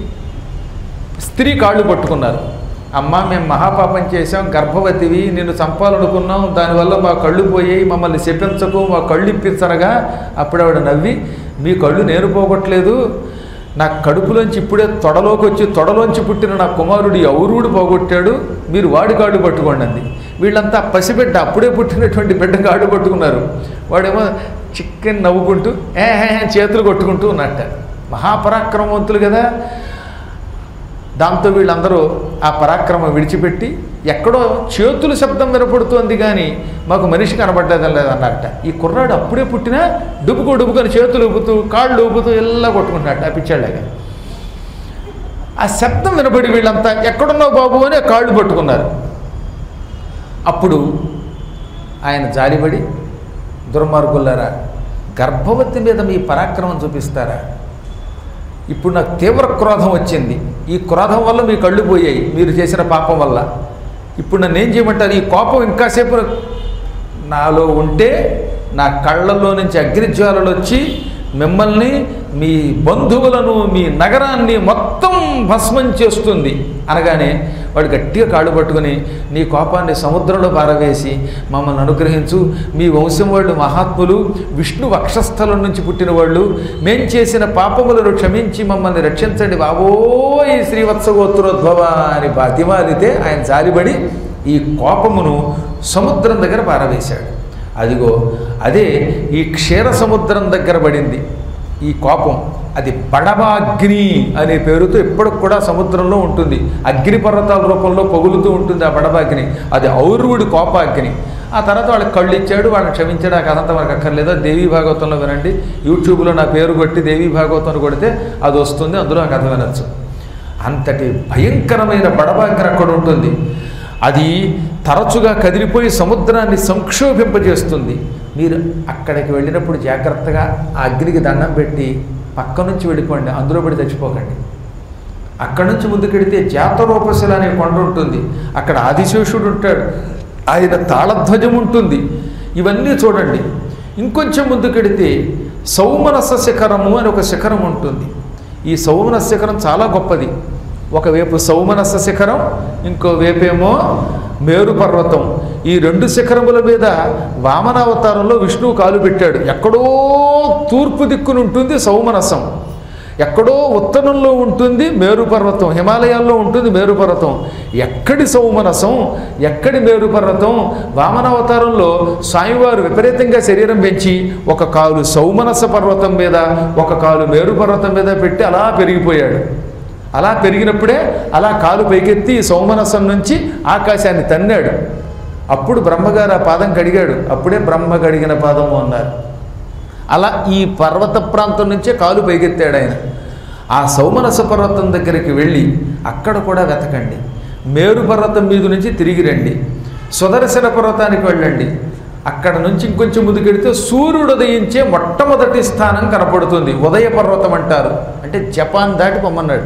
స్త్రీ కాళ్ళు పట్టుకున్నారు అమ్మ మేము మహాపాపం చేశాం గర్భవతివి నిన్ను చంపాలనుకున్నాం దానివల్ల మా కళ్ళు పోయాయి మమ్మల్ని శపించకు మా కళ్ళు ఇప్పించనగా అప్పుడు ఆవిడ నవ్వి మీ కళ్ళు నేను పోగొట్టలేదు నా కడుపులోంచి ఇప్పుడే తొడలోకి వచ్చి తొడలోంచి పుట్టిన నా కుమారుడు ఔరుడు పోగొట్టాడు మీరు వాడి కాళ్ళు పట్టుకోండి అంది వీళ్ళంతా పసిబిడ్డ అప్పుడే పుట్టినటువంటి బిడ్డ కాళ్ళు పట్టుకున్నారు వాడేమో చికెన్ నవ్వుకుంటూ ఏ హే హే చేతులు కొట్టుకుంటూ ఉన్నట్ట మహాపరాక్రమవంతులు కదా దాంతో వీళ్ళందరూ ఆ పరాక్రమం విడిచిపెట్టి ఎక్కడో చేతుల శబ్దం వినపడుతోంది కానీ మాకు మనిషి కనబడ్డదని లేదన్నారట ఈ కుర్రాడు అప్పుడే పుట్టినా డుబుకో డుబుకొని చేతులు ఊపుతూ కాళ్ళు ఊపుతూ ఇలా కొట్టుకుంటున్నట్టు ఆ పిచ్చాళ్ళగా ఆ శబ్దం వినపడి వీళ్ళంతా ఎక్కడున్నావు బాబు అని ఆ కాళ్ళు పట్టుకున్నారు అప్పుడు ఆయన జాలిపడి దుర్మార్గులారా గర్భవతి మీద మీ పరాక్రమం చూపిస్తారా ఇప్పుడు నాకు తీవ్ర క్రోధం వచ్చింది ఈ క్రోధం వల్ల మీ కళ్ళు పోయాయి మీరు చేసిన పాపం వల్ల ఇప్పుడు నన్ను ఏం చేయమంటారు ఈ కోపం ఇంకాసేపు నాలో ఉంటే నా కళ్ళల్లో నుంచి అగ్నిజ్వాలలు వచ్చి మిమ్మల్ని మీ బంధువులను మీ నగరాన్ని మొత్తం భస్మం చేస్తుంది అనగానే వాడు గట్టిగా కాళ్ళు పట్టుకుని నీ కోపాన్ని సముద్రంలో పారవేసి మమ్మల్ని అనుగ్రహించు మీ వంశం వాళ్ళు మహాత్ములు విష్ణు వక్షస్థలం నుంచి పుట్టిన వాళ్ళు మేం చేసిన పాపములను క్షమించి మమ్మల్ని రక్షించండి బాబోయ్ శ్రీవత్సగోత్రోద్భవ అని బతిమాలితే ఆయన జారిబడి ఈ కోపమును సముద్రం దగ్గర పారవేశాడు అదిగో అదే ఈ క్షీర సముద్రం దగ్గర పడింది ఈ కోపం అది బడబాగ్ని అనే పేరుతో ఇప్పటికి కూడా సముద్రంలో ఉంటుంది అగ్ని పర్వతాల రూపంలో పొగులుతూ ఉంటుంది ఆ బడబాగ్ని అది ఔర్వుడి కోపాగ్ని ఆ తర్వాత వాళ్ళకి కళ్ళు ఇచ్చాడు వాళ్ళని క్షమించాడు ఆ కథ అంతా మనకు అక్కర్లేదు అది దేవీ భాగవతంలో వినండి యూట్యూబ్లో నా పేరు కొట్టి దేవీ భాగవతం అని కొడితే అది వస్తుంది అందులో ఆ కథ వినొచ్చు అంతటి భయంకరమైన బడబాగ్ని అక్కడ ఉంటుంది అది తరచుగా కదిలిపోయి సముద్రాన్ని సంక్షోభింపజేస్తుంది మీరు అక్కడికి వెళ్ళినప్పుడు జాగ్రత్తగా ఆ అగ్నికి దండం పెట్టి పక్క నుంచి వెళ్ళిపోండి అందులో పడి చచ్చిపోకండి అక్కడి నుంచి ముందుకెడితే జాతరూపశిల అనే కొండ ఉంటుంది అక్కడ ఆదిశేషుడు ఉంటాడు ఆయన తాళధ్వజం ఉంటుంది ఇవన్నీ చూడండి ఇంకొంచెం ముందుకెడితే సౌమనస శిఖరము అని ఒక శిఖరం ఉంటుంది ఈ సౌమనస శిఖరం చాలా గొప్పది ఒకవైపు సౌమనస శిఖరం ఇంకో వైపేమో మేరు పర్వతం ఈ రెండు శిఖరముల మీద వామనావతారంలో విష్ణువు కాలు పెట్టాడు ఎక్కడో తూర్పు దిక్కున ఉంటుంది సౌమనసం ఎక్కడో ఉత్తరంలో ఉంటుంది మేరు పర్వతం హిమాలయాల్లో ఉంటుంది మేరు పర్వతం ఎక్కడి సౌమనసం ఎక్కడి మేరు పర్వతం వామనావతారంలో స్వామివారు విపరీతంగా శరీరం పెంచి ఒక కాలు సౌమనస పర్వతం మీద ఒక కాలు మేరు పర్వతం మీద పెట్టి అలా పెరిగిపోయాడు అలా పెరిగినప్పుడే అలా కాలు పైకెత్తి ఈ సౌమనసం నుంచి ఆకాశాన్ని తన్నాడు అప్పుడు బ్రహ్మగారు ఆ పాదం కడిగాడు అప్పుడే బ్రహ్మ కడిగిన పాదము అన్నారు అలా ఈ పర్వత ప్రాంతం నుంచే కాలు పైకెత్తాడు ఆయన ఆ సౌమనస పర్వతం దగ్గరికి వెళ్ళి అక్కడ కూడా వెతకండి మేరు పర్వతం మీద నుంచి తిరిగి రండి సుదర్శన పర్వతానికి వెళ్ళండి అక్కడ నుంచి ఇంకొంచెం ముందుకెడితే సూర్యుడు ఉదయించే మొట్టమొదటి స్థానం కనపడుతుంది ఉదయ పర్వతం అంటారు అంటే జపాన్ దాటి పొమ్మన్నాడు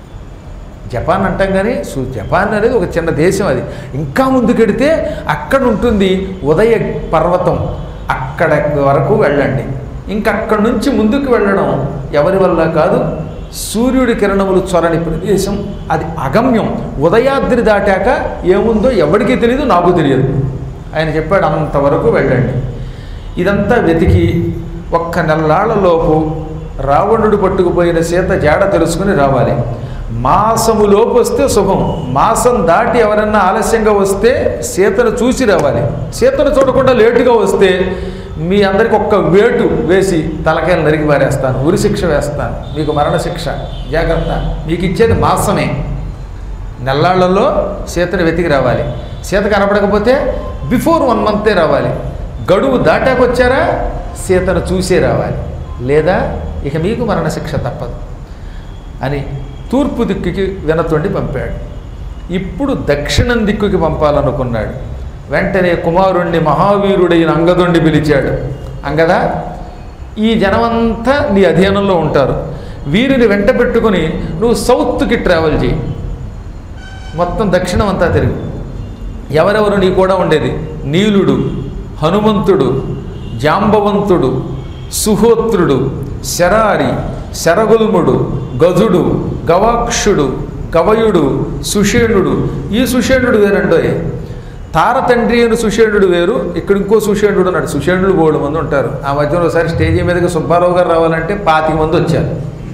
జపాన్ అంటాం కానీ సు జపాన్ అనేది ఒక చిన్న దేశం అది ఇంకా ముందుకెడితే అక్కడ ఉంటుంది ఉదయ పర్వతం అక్కడ వరకు వెళ్ళండి ఇంకా అక్కడి నుంచి ముందుకు వెళ్ళడం ఎవరి వల్ల కాదు సూర్యుడి కిరణములు చొరని ప్రదేశం అది అగమ్యం ఉదయాద్రి దాటాక ఏముందో ఎవరికీ తెలియదు నాకు తెలియదు ఆయన చెప్పాడు అంతవరకు వెళ్ళండి ఇదంతా వెతికి ఒక్క నెల్లాళ్లలోపు రావణుడు పట్టుకుపోయిన సీత జాడ తెలుసుకుని రావాలి మాసములోపు వస్తే శుభం మాసం దాటి ఎవరన్నా ఆలస్యంగా వస్తే సీతను చూసి రావాలి సీతను చూడకుండా లేటుగా వస్తే మీ అందరికి ఒక్క వేటు వేసి తలకాయలు నరికి పారేస్తాను ఉరి శిక్ష వేస్తాను మీకు మరణ శిక్ష జాగ్రత్త మీకు ఇచ్చేది మాసమే నెల్లాళ్లలో సీతను వెతికి రావాలి సీత కనపడకపోతే బిఫోర్ వన్ మంతే రావాలి గడువు దాటాకొచ్చారా సీతను చూసే రావాలి లేదా ఇక మీకు మరణశిక్ష తప్పదు అని తూర్పు దిక్కుకి వినతుండి పంపాడు ఇప్పుడు దక్షిణం దిక్కుకి పంపాలనుకున్నాడు వెంటనే కుమారుణ్ణి మహావీరుడైన అంగదుండి పిలిచాడు అంగదా ఈ జనమంతా నీ అధీనంలో ఉంటారు వీరిని వెంట పెట్టుకుని నువ్వు సౌత్కి ట్రావెల్ చేయి మొత్తం దక్షిణం అంతా తిరుగు ఎవరెవరు నీ కూడా ఉండేది నీలుడు హనుమంతుడు జాంబవంతుడు సుహోత్రుడు శరారి శరగుల్ముడు గజుడు గవాక్షుడు గవయుడు సుషేణుడు ఈ సుషేణుడు వేరండోయే తారతండ్రి అని సుషేణుడు వేరు ఇక్కడ ఇంకో సుషేణుడు ఉన్నాడు సుషేణుడు బోడు మంది ఉంటారు ఆ మధ్యలో ఒకసారి స్టేజీ మీదకి సుబ్బారావు గారు రావాలంటే పాతిక మంది వచ్చారు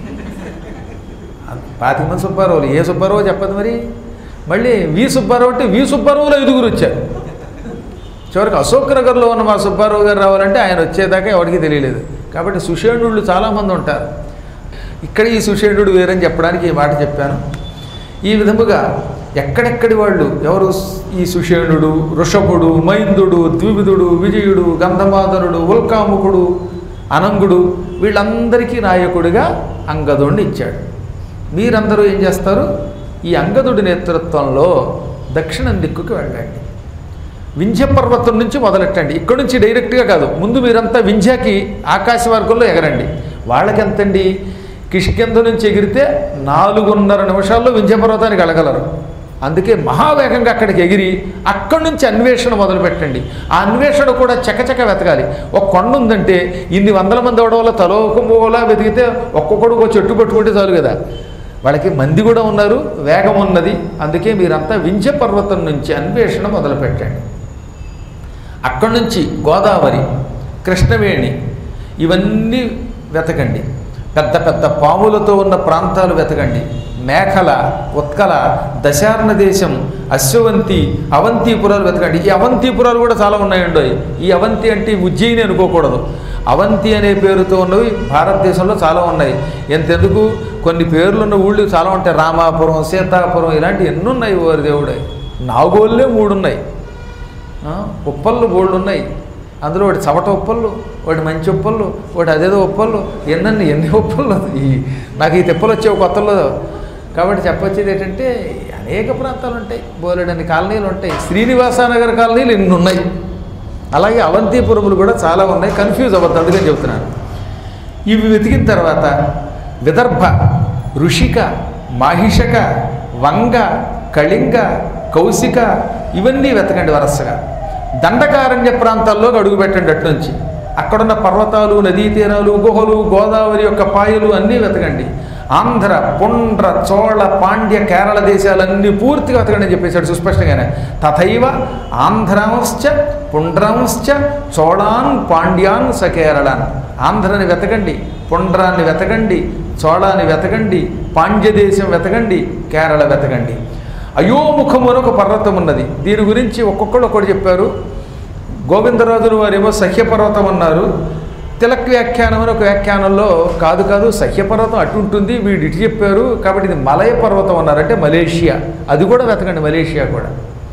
పాతిక మంది సుబ్బారావులు ఏ సుబ్బారావు చెప్పదు మరి మళ్ళీ వి సుబ్బారావు అంటే వి సుబ్బారావులో ఐదుగురు వచ్చారు చివరికి అశోక్ నగర్లో ఉన్న మా సుబ్బారావు గారు రావాలంటే ఆయన వచ్చేదాకా ఎవరికి తెలియలేదు కాబట్టి సుషేణుళ్ళు చాలామంది ఉంటారు ఇక్కడ ఈ సుషేణుడు వేరని చెప్పడానికి ఈ మాట చెప్పాను ఈ విధముగా ఎక్కడెక్కడి వాళ్ళు ఎవరు ఈ సుషేణుడు ఋషభుడు మైందుడు ద్వివిధుడు విజయుడు గంధమాదనుడు ఉల్కాముకుడు అనంగుడు వీళ్ళందరికీ నాయకుడిగా అంగదుడిని ఇచ్చాడు మీరందరూ ఏం చేస్తారు ఈ అంగదుడి నేతృత్వంలో దక్షిణం దిక్కుకి వెళ్ళండి వింధ్య పర్వతం నుంచి మొదలెట్టండి ఇక్కడ నుంచి డైరెక్ట్గా కాదు ముందు మీరంతా వింధ్యాకి ఆకాశ మార్గంలో ఎగరండి వాళ్ళకి ఎంతండి కిష్కింద నుంచి ఎగిరితే నాలుగున్నర నిమిషాల్లో వింధ్యపర్వతానికి వెళ్ళగలరు అందుకే మహావేగంగా అక్కడికి ఎగిరి అక్కడి నుంచి అన్వేషణ మొదలు పెట్టండి ఆ అన్వేషణ కూడా చకచక వెతకాలి ఒక కొండ ఉందంటే ఇన్ని వందల మంది అవడం వల్ల తలోకమూలా వెతికితే ఒక్కొక్కడు ఒక చెట్టు పట్టుకుంటే చాలు కదా వాళ్ళకి మంది కూడా ఉన్నారు వేగం ఉన్నది అందుకే మీరంతా వింధ్య పర్వతం నుంచి అన్వేషణ మొదలు పెట్టండి అక్కడి నుంచి గోదావరి కృష్ణవేణి ఇవన్నీ వెతకండి పెద్ద పెద్ద పాములతో ఉన్న ప్రాంతాలు వెతకండి మేఖల ఉత్కల దశార్ణ దేశం అశ్వవంతి అవంతిపురాలు వెతకండి ఈ అవంతిపురాలు కూడా చాలా ఉన్నాయండి ఈ అవంతి అంటే ఉజ్జయిని అనుకోకూడదు అవంతి అనే పేరుతో ఉన్నవి భారతదేశంలో చాలా ఉన్నాయి ఎంతెందుకు కొన్ని పేర్లున్న ఊళ్ళు చాలా ఉంటాయి రామాపురం సీతాపురం ఇలాంటి ఎన్ని ఉన్నాయి వారి దేవుడే నాగోళ్ళే మూడు ఉన్నాయి ఆ, ఉప్పళ్ళు బోళ్ళు ఉన్నాయి అందులో ఒకటి చవట ఉప్పళ్ళు ఒకటి మంచి ఉప్పళ్ళు ఒకటి అదేదో ఉప్పళ్ళు ఎన్నన్ని ఎన్ని ఉప్పళ్ళు ఈ నాకు ఈ తిప్పలు వచ్చే కొత్తలో కాబట్టి చెప్పొచ్చేది ఏంటంటే అనేక ప్రాంతాలు ఉంటాయి బోలెడన్ని కాలనీలు ఉంటాయి శ్రీనివాసానగర్ కాలనీలు ఇన్ని ఉన్నాయి అలాగే అవంతిపురములు కూడా చాలా ఉన్నాయి కన్ఫ్యూజ్ అవ్వద్దు అందుకని చెప్తున్నాను ఇవి వెతికిన తర్వాత విదర్భ ఋషిక మాహిషక వంగ కళింగ కౌశిక ఇవన్నీ వెతకండి వరసగా దండకారణ్య ప్రాంతాల్లోకి అడుగు పెట్టండి అటు నుంచి అక్కడున్న పర్వతాలు నదీ తీరాలు గుహలు గోదావరి యొక్క పాయలు అన్నీ వెతకండి ఆంధ్ర పుండ్ర చోళ పాండ్య కేరళ దేశాలన్నీ పూర్తిగా వెతకండి అని చెప్పేశాడు సుస్పష్టంగానే తథైవ ఆంధ్రాంశ్చ పుండ్రాంశ్చ చోళాన్ పాండ్యాన్ సకేరళాన్ ఆంధ్రని వెతకండి పుండ్రాన్ని వెతకండి చోళాన్ని వెతకండి పాండ్యదేశం వెతకండి కేరళ వెతకండి అయోముఖము అని ఒక పర్వతం ఉన్నది దీని గురించి ఒక్కొక్కడు ఒకటి చెప్పారు గోవిందరాజులు వారేమో సహ్యపర్వతం అన్నారు తిలక్ వ్యాఖ్యానం అని ఒక వ్యాఖ్యానంలో కాదు కాదు సహ్యపర్వతం అటు ఉంటుంది వీడు ఇటు చెప్పారు కాబట్టి ఇది మలయ పర్వతం అన్నారు అంటే మలేషియా అది కూడా వెతకండి మలేషియా కూడా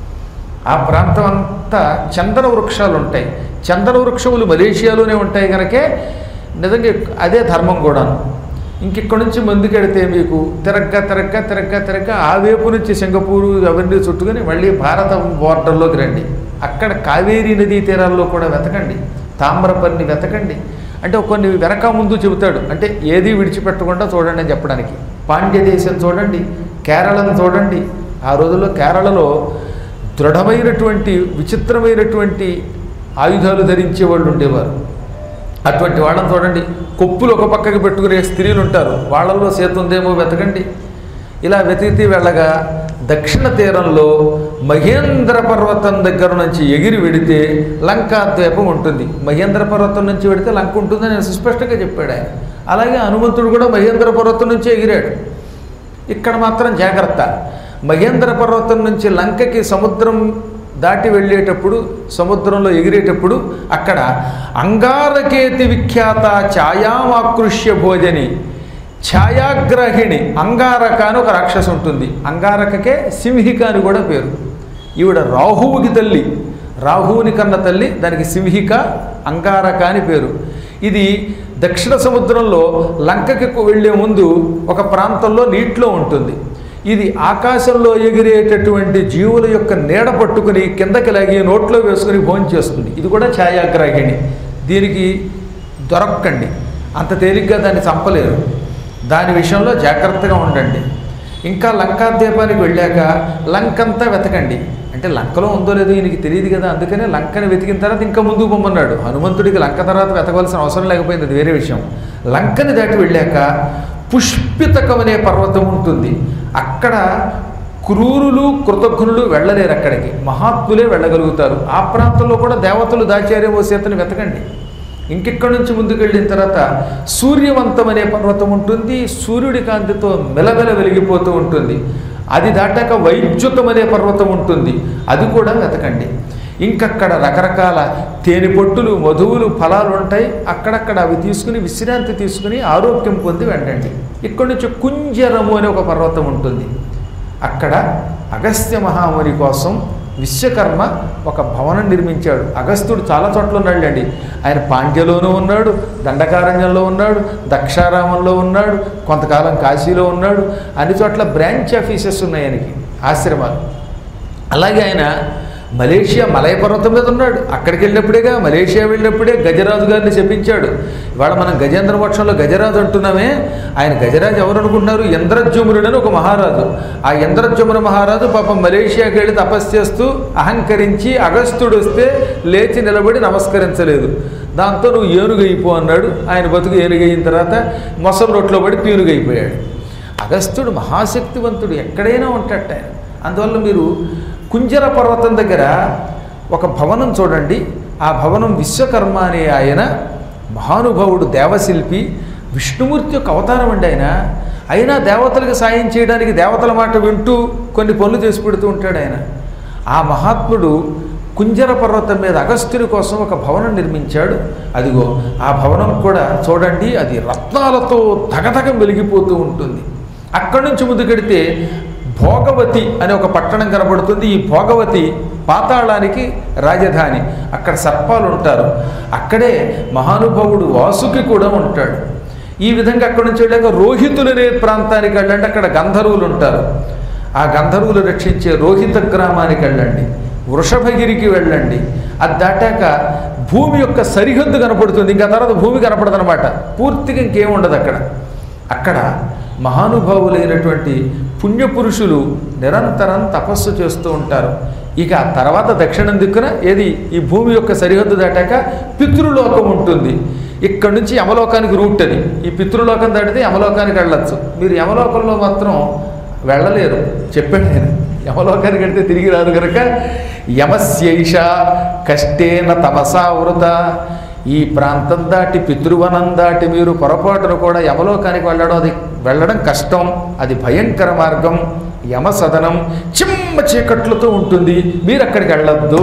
ఆ ప్రాంతం అంతా చందన వృక్షాలు ఉంటాయి చందన వృక్షములు మలేషియాలోనే ఉంటాయి కనుకే నిజంగా అదే ధర్మం కూడాను ఇంకిక్కడి నుంచి ముందుకెడితే మీకు తిరగ్గా తిరగ్గా తిరగ్గా తిరగ్గా ఆ వైపు నుంచి సింగపూరు అవన్నీ చుట్టుకొని మళ్ళీ భారత బోర్డర్లోకి రండి అక్కడ కావేరీ నదీ తీరాల్లో కూడా వెతకండి తామ్రపర్ని వెతకండి అంటే కొన్ని వెనక ముందు చెబుతాడు అంటే ఏది విడిచిపెట్టకుండా చూడండి అని చెప్పడానికి పాండ్య దేశం చూడండి కేరళం చూడండి ఆ రోజుల్లో కేరళలో దృఢమైనటువంటి విచిత్రమైనటువంటి ఆయుధాలు ధరించే వాళ్ళు ఉండేవారు అటువంటి వాళ్ళని చూడండి కొప్పులు ఒక పక్కకి పెట్టుకునే స్త్రీలు ఉంటారు వాళ్ళల్లో సేతు ఉందేమో వెతకండి ఇలా వెతికితే వెళ్ళగా దక్షిణ తీరంలో మహేంద్ర పర్వతం దగ్గర నుంచి ఎగిరి వెడితే లంకా ద్వీపం ఉంటుంది మహేంద్ర పర్వతం నుంచి వెడితే లంక ఉంటుందని నేను సుస్పష్టంగా చెప్పాడు ఆయన అలాగే హనుమంతుడు కూడా మహేంద్ర పర్వతం నుంచి ఎగిరాడు ఇక్కడ మాత్రం జాగ్రత్త మహేంద్ర పర్వతం నుంచి లంకకి సముద్రం దాటి వెళ్ళేటప్పుడు సముద్రంలో ఎగిరేటప్పుడు అక్కడ అంగారకేతి విఖ్యాత ఛాయామాకృష్య భోజని ఛాయాగ్రహిణి అంగారక అని ఒక రాక్షస ఉంటుంది అంగారకకే సింహిక అని కూడా పేరు ఈవిడ రాహువుకి తల్లి రాహువుని కన్న తల్లి దానికి సింహిక అంగారక అని పేరు ఇది దక్షిణ సముద్రంలో లంకకి వెళ్ళే ముందు ఒక ప్రాంతంలో నీటిలో ఉంటుంది ఇది ఆకాశంలో ఎగిరేటటువంటి జీవుల యొక్క నీడ పట్టుకుని కిందకి లాగి నోట్లో వేసుకుని భోజనం చేస్తుంది ఇది కూడా ఛాయాగ్రాహిణి దీనికి దొరక్కండి అంత తేలిగ్గా దాన్ని చంపలేరు దాని విషయంలో జాగ్రత్తగా ఉండండి ఇంకా లంకా ద్వీపానికి వెళ్ళాక లంకంతా వెతకండి అంటే లంకలో ఉందో లేదో ఈయనకి తెలియదు కదా అందుకనే లంకని వెతికిన తర్వాత ఇంకా ముందుకు పొమ్మన్నాడు హనుమంతుడికి లంక తర్వాత వెతకవలసిన అవసరం లేకపోయింది అది వేరే విషయం లంకని దాటి వెళ్ళాక పుష్పితకం అనే పర్వతం ఉంటుంది అక్కడ క్రూరులు కృతజ్ఞులు వెళ్ళలేరు అక్కడికి మహాత్ములే వెళ్ళగలుగుతారు ఆ ప్రాంతంలో కూడా దేవతలు దాచారేమో సీతని వెతకండి ఇంకెక్కడి నుంచి ముందుకు వెళ్ళిన తర్వాత సూర్యవంతం అనే పర్వతం ఉంటుంది సూర్యుడి కాంతితో మెలమెల వెలిగిపోతూ ఉంటుంది అది దాటాక వైద్యుతం అనే పర్వతం ఉంటుంది అది కూడా వెతకండి ఇంకక్కడ రకరకాల తేనె పొట్టులు మధువులు ఫలాలు ఉంటాయి అక్కడక్కడ అవి తీసుకుని విశ్రాంతి తీసుకుని ఆరోగ్యం పొంది వెళ్ళండి ఇక్కడి నుంచి కుంజరము అనే ఒక పర్వతం ఉంటుంది అక్కడ అగస్త్య మహాముని కోసం విశ్వకర్మ ఒక భవనం నిర్మించాడు అగస్త్యుడు చాలా చోట్ల ఉన్నాడులేండి ఆయన పాండ్యలోనూ ఉన్నాడు దండకారణ్యంలో ఉన్నాడు దక్షారామంలో ఉన్నాడు కొంతకాలం కాశీలో ఉన్నాడు అన్ని చోట్ల బ్రాంచ్ ఆఫీసెస్ ఉన్నాయి ఆయనకి ఆశ్రమాలు అలాగే ఆయన మలేషియా మలయ పర్వతం మీద ఉన్నాడు అక్కడికి వెళ్ళినప్పుడేగా మలేషియా వెళ్ళినప్పుడే గజరాజు గారిని చెప్పించాడు ఇవాళ మనం గజేంద్ర మోక్షంలో గజరాజు అంటున్నామే ఆయన గజరాజు ఎవరు అనుకుంటున్నారు ఇంద్రజమునుడు అని ఒక మహారాజు ఆ ఇంద్రజమున మహారాజు పాపం మలేషియాకి వెళ్ళి తపస్సు చేస్తూ అహంకరించి అగస్త్యుడు వస్తే లేచి నిలబడి నమస్కరించలేదు దాంతో నువ్వు ఏనుగైపో అన్నాడు ఆయన బతుకు ఏనుగైన తర్వాత మొసం రొట్లో పడి పీనుగైపోయాడు అగస్త్యుడు మహాశక్తివంతుడు ఎక్కడైనా ఉంటాట ఆయన అందువల్ల మీరు కుంజర పర్వతం దగ్గర ఒక భవనం చూడండి ఆ భవనం విశ్వకర్మ అనే ఆయన మహానుభావుడు దేవశిల్పి విష్ణుమూర్తి యొక్క అవతారం అండి ఆయన అయినా దేవతలకు సాయం చేయడానికి దేవతల మాట వింటూ కొన్ని పనులు చేసి పెడుతూ ఉంటాడు ఆయన ఆ మహాత్ముడు కుంజర పర్వతం మీద అగస్త్యుని కోసం ఒక భవనం నిర్మించాడు అదిగో ఆ భవనం కూడా చూడండి అది రత్నాలతో ధగధగం వెలిగిపోతూ ఉంటుంది అక్కడి నుంచి ముందుకెడితే భోగవతి అనే ఒక పట్టణం కనబడుతుంది ఈ భోగవతి పాతాళానికి రాజధాని అక్కడ సర్పాలు ఉంటారు అక్కడే మహానుభావుడు వాసుకి కూడా ఉంటాడు ఈ విధంగా అక్కడి నుంచి వెళ్ళాక రోహితులనే ప్రాంతానికి వెళ్ళండి అక్కడ గంధర్వులు ఉంటారు ఆ గంధర్వులు రక్షించే రోహిత గ్రామానికి వెళ్ళండి వృషభగిరికి వెళ్ళండి అది దాటాక భూమి యొక్క సరిహద్దు కనపడుతుంది ఇంకా తర్వాత భూమి కనపడదనమాట పూర్తిగా ఇంకేం ఉండదు అక్కడ అక్కడ మహానుభావులైనటువంటి పుణ్యపురుషులు నిరంతరం తపస్సు చేస్తూ ఉంటారు ఇక ఆ తర్వాత దక్షిణం దిక్కున ఏది ఈ భూమి యొక్క సరిహద్దు దాటాక పితృలోకం ఉంటుంది ఇక్కడ నుంచి యమలోకానికి రూట్ అని ఈ పితృలోకం దాటితే యమలోకానికి వెళ్ళొచ్చు మీరు యమలోకంలో మాత్రం వెళ్ళలేరు చెప్పాను నేను యమలోకానికి వెళ్తే తిరిగి రారు కనుక యమస్యైష కష్టేన తపసావృత ఈ ప్రాంతం దాటి పితృవనం దాటి మీరు పొరపాటును కూడా యమలోకానికి వెళ్ళడం అది వెళ్ళడం కష్టం అది భయంకర మార్గం యమ సదనం చిమ్మ చీకట్లతో ఉంటుంది మీరు అక్కడికి వెళ్ళొద్దు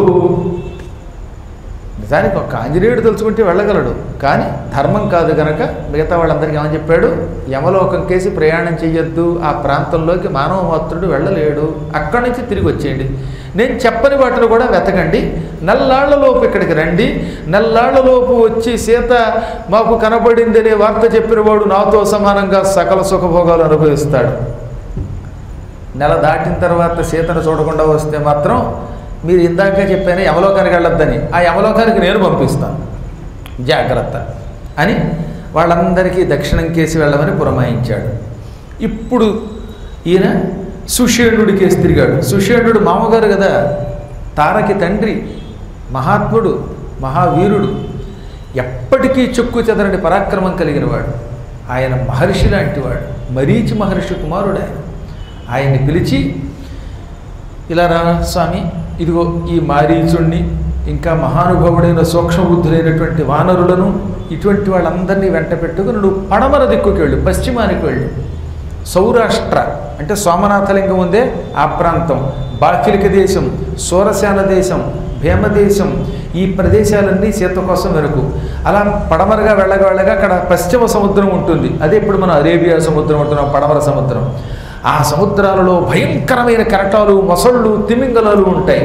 నిజానికి ఒక ఆంజనేయుడు తలుచుకుంటే వెళ్ళగలడు కానీ ధర్మం కాదు గనక మిగతా వాళ్ళందరికీ ఏమని చెప్పాడు యమలోకం కేసి ప్రయాణం చెయ్యొద్దు ఆ ప్రాంతంలోకి మానవ మాత్రుడు వెళ్ళలేడు అక్కడి నుంచి తిరిగి వచ్చేయండి నేను చెప్పని వాటిని కూడా వెతకండి నల్లాళ్లలోపు ఇక్కడికి రండి నల్లాళ్లలోపు వచ్చి సీత మాకు కనబడింది అనే వార్త చెప్పిన వాడు నాతో సమానంగా సకల సుఖభోగాలు అనుభవిస్తాడు నెల దాటిన తర్వాత సీతను చూడకుండా వస్తే మాత్రం మీరు ఇందాక చెప్పాను యమలోకానికి వెళ్ళొద్దని ఆ యమలోకానికి నేను పంపిస్తాను జాగ్రత్త అని వాళ్ళందరికీ దక్షిణం కేసి వెళ్ళమని పురమాయించాడు ఇప్పుడు ఈయన సుషేణుడి కేసి తిరిగాడు సుషేణుడు మామగారు కదా తారకి తండ్రి మహాత్ముడు మహావీరుడు ఎప్పటికీ చెక్కు చెదరని పరాక్రమం కలిగినవాడు ఆయన మహర్షి లాంటివాడు మరీచి మహర్షి కుమారుడు ఆయన ఆయన్ని పిలిచి ఇలా రా స్వామి ఇదిగో ఈ మారీచుణ్ణి ఇంకా మహానుభావుడైన సూక్ష్మబుద్ధులైనటువంటి వానరులను ఇటువంటి వాళ్ళందరినీ వెంట పెట్టుకుని నువ్వు పడమర దిక్కుకి వెళ్ళు పశ్చిమానికి వెళ్ళు సౌరాష్ట్ర అంటే సోమనాథలింగం ఉందే ఆ ప్రాంతం బాకిలిక దేశం సూరసేన దేశం భీమదేశం ఈ ప్రదేశాలన్నీ సీత కోసం వెనుకు అలా పడమరగా వెళ్ళగా వెళ్ళగా అక్కడ పశ్చిమ సముద్రం ఉంటుంది అదే ఇప్పుడు మనం అరేబియా సముద్రం అంటున్నాం పడమర సముద్రం ఆ సముద్రాలలో భయంకరమైన కెరటాలు మొసళ్ళు తిమింగలాలు ఉంటాయి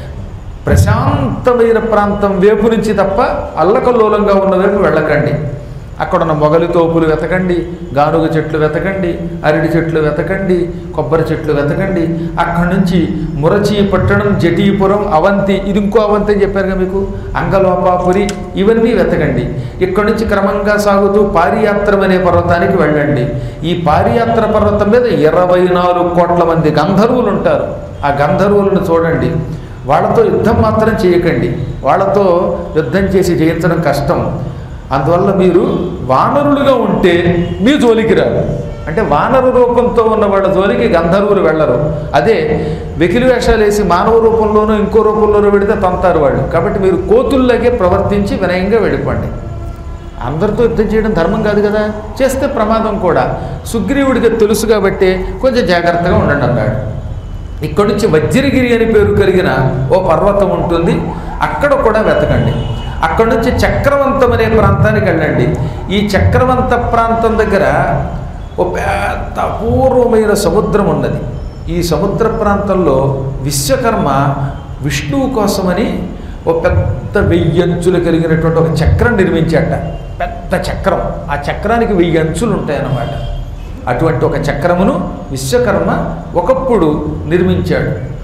ప్రశాంతమైన ప్రాంతం వేపు నుంచి తప్ప అల్లకల్లోలంగా ఉన్న వైపు వెళ్ళకండి అక్కడ ఉన్న మొగలి తోపులు వెతకండి గానుగ చెట్లు వెతకండి అరటి చెట్లు వెతకండి కొబ్బరి చెట్లు వెతకండి అక్కడి నుంచి మురచి పట్టణం జటీపురం అవంతి ఇది ఇంకో అవంతి అని చెప్పారుగా మీకు అంగలోపాపురి ఇవన్నీ వెతకండి ఇక్కడి నుంచి క్రమంగా సాగుతూ పారియాత్రం అనే పర్వతానికి వెళ్ళండి ఈ పారియాత్ర పర్వతం మీద ఇరవై నాలుగు కోట్ల మంది గంధర్వులు ఉంటారు ఆ గంధర్వులను చూడండి వాళ్ళతో యుద్ధం మాత్రం చేయకండి వాళ్ళతో యుద్ధం చేసి జయించడం కష్టం అందువల్ల మీరు వానరులుగా ఉంటే మీ జోలికి రారు అంటే వానరు రూపంతో ఉన్న వాళ్ళ జోలికి గంధర్వులు వెళ్ళరు అదే వెకిలి వేషాలు వేసి మానవ రూపంలోనూ ఇంకో రూపంలోనూ పెడితే తంతారు వాళ్ళు కాబట్టి మీరు కోతుల్లాగే ప్రవర్తించి వినయంగా వెళ్ళిపోండి అందరితో యుద్ధం చేయడం ధర్మం కాదు కదా చేస్తే ప్రమాదం కూడా సుగ్రీవుడికి తెలుసు కాబట్టి కొంచెం జాగ్రత్తగా ఉండండి అన్నాడు ఇక్కడి నుంచి వజ్రగిరి అని పేరు కలిగిన ఓ పర్వతం ఉంటుంది అక్కడ కూడా వెతకండి అక్కడ నుంచి చక్రవంతం అనే ప్రాంతానికి వెళ్ళండి ఈ చక్రవంత ప్రాంతం దగ్గర ఓ పెద్ద అపూర్వమైన సముద్రం ఉన్నది ఈ సముద్ర ప్రాంతంలో విశ్వకర్మ విష్ణువు కోసమని ఓ పెద్ద వెయ్యంచులు కలిగినటువంటి ఒక చక్రం నిర్మించాట పెద్ద చక్రం ఆ చక్రానికి వెయ్యి అంచులు ఉంటాయన్నమాట అటువంటి ఒక చక్రమును విశ్వకర్మ ఒకప్పుడు నిర్మించాడు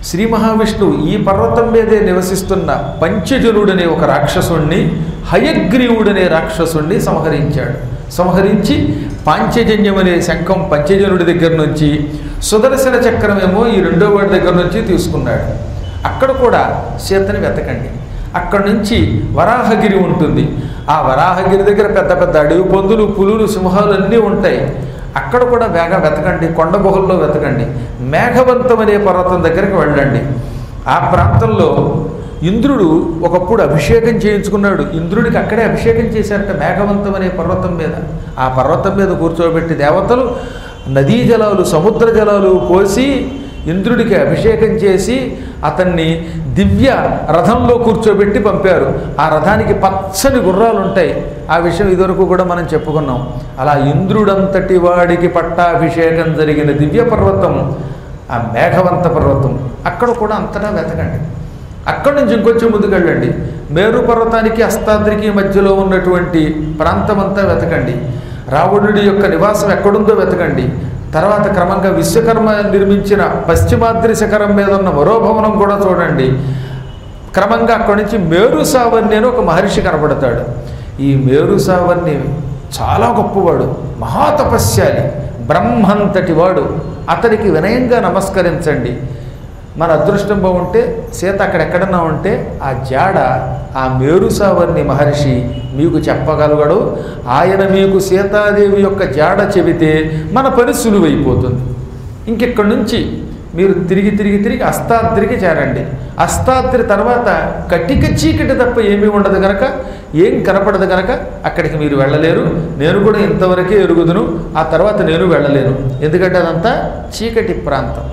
శ్రీ మహావిష్ణువు ఈ పర్వతం మీదే నివసిస్తున్న పంచజనుడనే ఒక రాక్షసుణ్ణి హయగ్రీవుడనే రాక్షసుణ్ణి సంహరించాడు సంహరించి పాంచజన్యం అనే శంఖం పంచజనుడి దగ్గర నుంచి సుదర్శన చక్రమేమో ఈ రెండో వాడి దగ్గర నుంచి తీసుకున్నాడు అక్కడ కూడా సీతని వెతకండి అక్కడ నుంచి వరాహగిరి ఉంటుంది ఆ వరాహగిరి దగ్గర పెద్ద పెద్ద అడవి పందులు పులులు సింహాలు అన్నీ ఉంటాయి అక్కడ కూడా వేగ వెతకండి కొండ గుహల్లో వెతకండి మేఘవంతం అనే పర్వతం దగ్గరికి వెళ్ళండి ఆ ప్రాంతంలో ఇంద్రుడు ఒకప్పుడు అభిషేకం చేయించుకున్నాడు ఇంద్రుడికి అక్కడే అభిషేకం చేశారట మేఘవంతం అనే పర్వతం మీద ఆ పర్వతం మీద కూర్చోబెట్టి దేవతలు నదీ జలాలు సముద్ర జలాలు పోసి ఇంద్రుడికి అభిషేకం చేసి అతన్ని దివ్య రథంలో కూర్చోబెట్టి పంపారు ఆ రథానికి పచ్చని గుర్రాలు ఉంటాయి ఆ విషయం ఇదివరకు కూడా మనం చెప్పుకున్నాం అలా ఇంద్రుడంతటి వాడికి పట్టాభిషేకం జరిగిన దివ్య పర్వతం ఆ మేఘవంత పర్వతం అక్కడ కూడా అంతటా వెతకండి అక్కడి నుంచి ఇంకొంచెం ముందుకు వెళ్ళండి మేరు పర్వతానికి అస్తాద్రికి మధ్యలో ఉన్నటువంటి ప్రాంతమంతా వెతకండి రావణుడి యొక్క నివాసం ఎక్కడుందో వెతకండి తర్వాత క్రమంగా విశ్వకర్మ నిర్మించిన పశ్చిమాద్రి శిఖరం మీద ఉన్న మరో భవనం కూడా చూడండి క్రమంగా అక్కడి నుంచి మేరు సావర్ణి అని ఒక మహర్షి కనబడతాడు ఈ మేరు సావర్ణి చాలా గొప్పవాడు మహాతపస్యాలి బ్రహ్మంతటి వాడు అతనికి వినయంగా నమస్కరించండి మన అదృష్టం బాగుంటే సీత అక్కడెక్కడన్నా ఉంటే ఆ జాడ ఆ మేరుసావర్ణి మహర్షి మీకు చెప్పగలగడు ఆయన మీకు సీతాదేవి యొక్క జాడ చెబితే మన పని సులువైపోతుంది ఇంకెక్కడి నుంచి మీరు తిరిగి తిరిగి తిరిగి అస్తాద్రికి చేరండి అస్తాద్రి తర్వాత కటిక చీకటి తప్ప ఏమీ ఉండదు గనక ఏం కనపడదు గనక అక్కడికి మీరు వెళ్ళలేరు నేను కూడా ఇంతవరకే ఎరుగుదును ఆ తర్వాత నేను వెళ్ళలేను ఎందుకంటే అదంతా చీకటి ప్రాంతం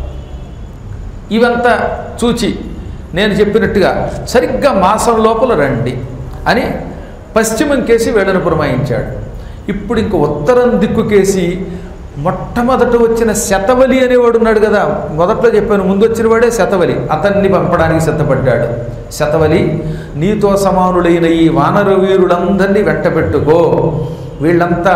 ఇవంతా చూచి నేను చెప్పినట్టుగా సరిగ్గా మాసం లోపల రండి అని పశ్చిమం కేసి వేళను పురమాయించాడు ఇప్పుడు ఇంక ఉత్తరం దిక్కు కేసి మొట్టమొదట వచ్చిన శతవలి అనేవాడు ఉన్నాడు కదా మొదట్లో చెప్పాను ముందు వచ్చిన వాడే శతవలి అతన్ని పంపడానికి సిద్ధపడ్డాడు శతవలి నీతో సమానులైన ఈ వానర వీరులందరినీ వెంటబెట్టుకో వీళ్ళంతా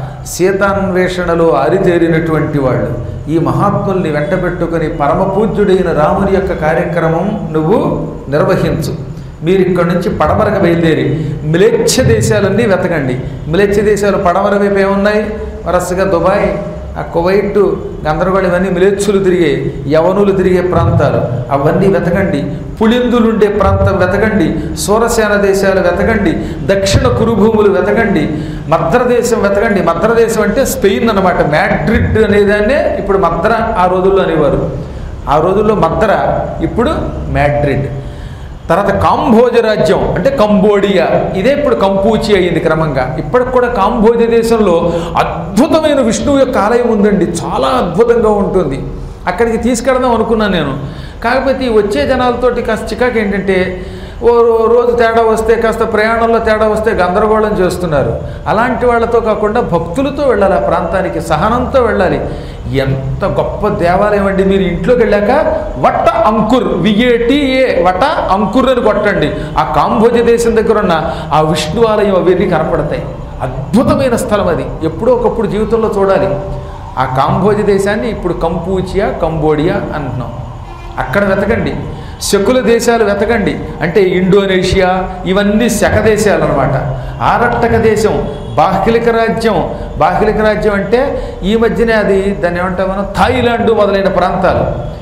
సీతాన్వేషణలో ఆరితేరినటువంటి వాళ్ళు ఈ మహాత్ముల్ని వెంటబెట్టుకొని పరమ పూజ్యుడైన రాముని యొక్క కార్యక్రమం నువ్వు నిర్వహించు మీరు ఇక్కడి నుంచి పడమరకు బయలుదేరి మిలేచ్ఛ దేశాలన్నీ వెతకండి మిలేచ్ఛ దేశాలు పడమర వైపు ఏమున్నాయి వరసగా దుబాయ్ ఆ కువైట్ గందరగోళం ఇవన్నీ మిలేచ్చులు తిరిగే యవనులు తిరిగే ప్రాంతాలు అవన్నీ వెతకండి పులిందులు ఉండే ప్రాంతం వెతకండి సూరసేన దేశాలు వెతకండి దక్షిణ కురుభూములు వెతకండి మద్రదేశం వెతకండి మద్రదేశం అంటే స్పెయిన్ అన్నమాట మ్యాడ్రిడ్ అనేదాన్నే ఇప్పుడు మద్ర ఆ రోజుల్లో అనేవారు ఆ రోజుల్లో మద్ర ఇప్పుడు మ్యాడ్రిడ్ తర్వాత కాంబోజ రాజ్యం అంటే కంబోడియా ఇదే ఇప్పుడు కంపూచి అయ్యింది క్రమంగా ఇప్పటికి కూడా కాంబోజ దేశంలో అద్భుతమైన విష్ణువు యొక్క ఆలయం ఉందండి చాలా అద్భుతంగా ఉంటుంది అక్కడికి తీసుకెడదాం అనుకున్నాను నేను కాకపోతే ఈ వచ్చే జనాలతోటి కాస్త చికాకు ఏంటంటే ఓ రో- రోజు తేడా వస్తే కాస్త ప్రయాణంలో తేడా వస్తే గందరగోళం చేస్తున్నారు అలాంటి వాళ్ళతో కాకుండా భక్తులతో వెళ్ళాలి ఆ ప్రాంతానికి సహనంతో వెళ్ళాలి ఎంత గొప్ప దేవాలయం అండి మీరు ఇంట్లోకి వెళ్ళాక వట్ట అంకుర్ విఏటిఏ వట అంకుర్ అని కొట్టండి ఆ కాంబోజ దేశం దగ్గర ఉన్న ఆ విష్ణు ఆలయం అవన్నీ కనపడతాయి అద్భుతమైన స్థలం అది ఎప్పుడో ఒకప్పుడు జీవితంలో చూడాలి ఆ కాంబోజ దేశాన్ని ఇప్పుడు కంపూచియా కంబోడియా అంటున్నాం అక్కడ వెతకండి శకుల దేశాలు వెతకండి అంటే ఇండోనేషియా ఇవన్నీ శక దేశాలు అనమాట ఆరట్టక దేశం బాహ్లిక రాజ్యం బాహ్లిక రాజ్యం అంటే ఈ మధ్యనే అది దాన్ని ఏమంటాం మనం థాయిలాండ్ మొదలైన ప్రాంతాలు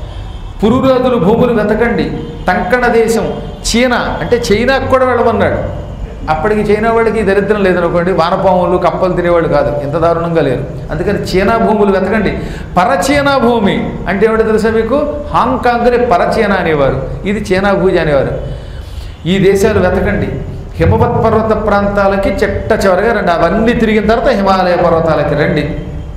పురురాదులు భూములు వెతకండి టంకణ దేశం చీనా అంటే చైనాకు కూడా వెళ్ళమన్నాడు అప్పటికి చైనా వాడికి ఈ దరిద్రం లేదనుకోండి వానపాములు కప్పలు తినేవాళ్ళు కాదు ఇంత దారుణంగా లేరు అందుకని చీనా భూములు వెతకండి పరచీనా భూమి అంటే ఏమిటో తెలుసా మీకు హాంకాంగ్ని పరచీనా అనేవారు ఇది చీనా భూజ అనేవారు ఈ దేశాలు వెతకండి హిమవత్ పర్వత ప్రాంతాలకి చెట్ట చివరగా రండి అవన్నీ తిరిగిన తర్వాత హిమాలయ పర్వతాలకి రండి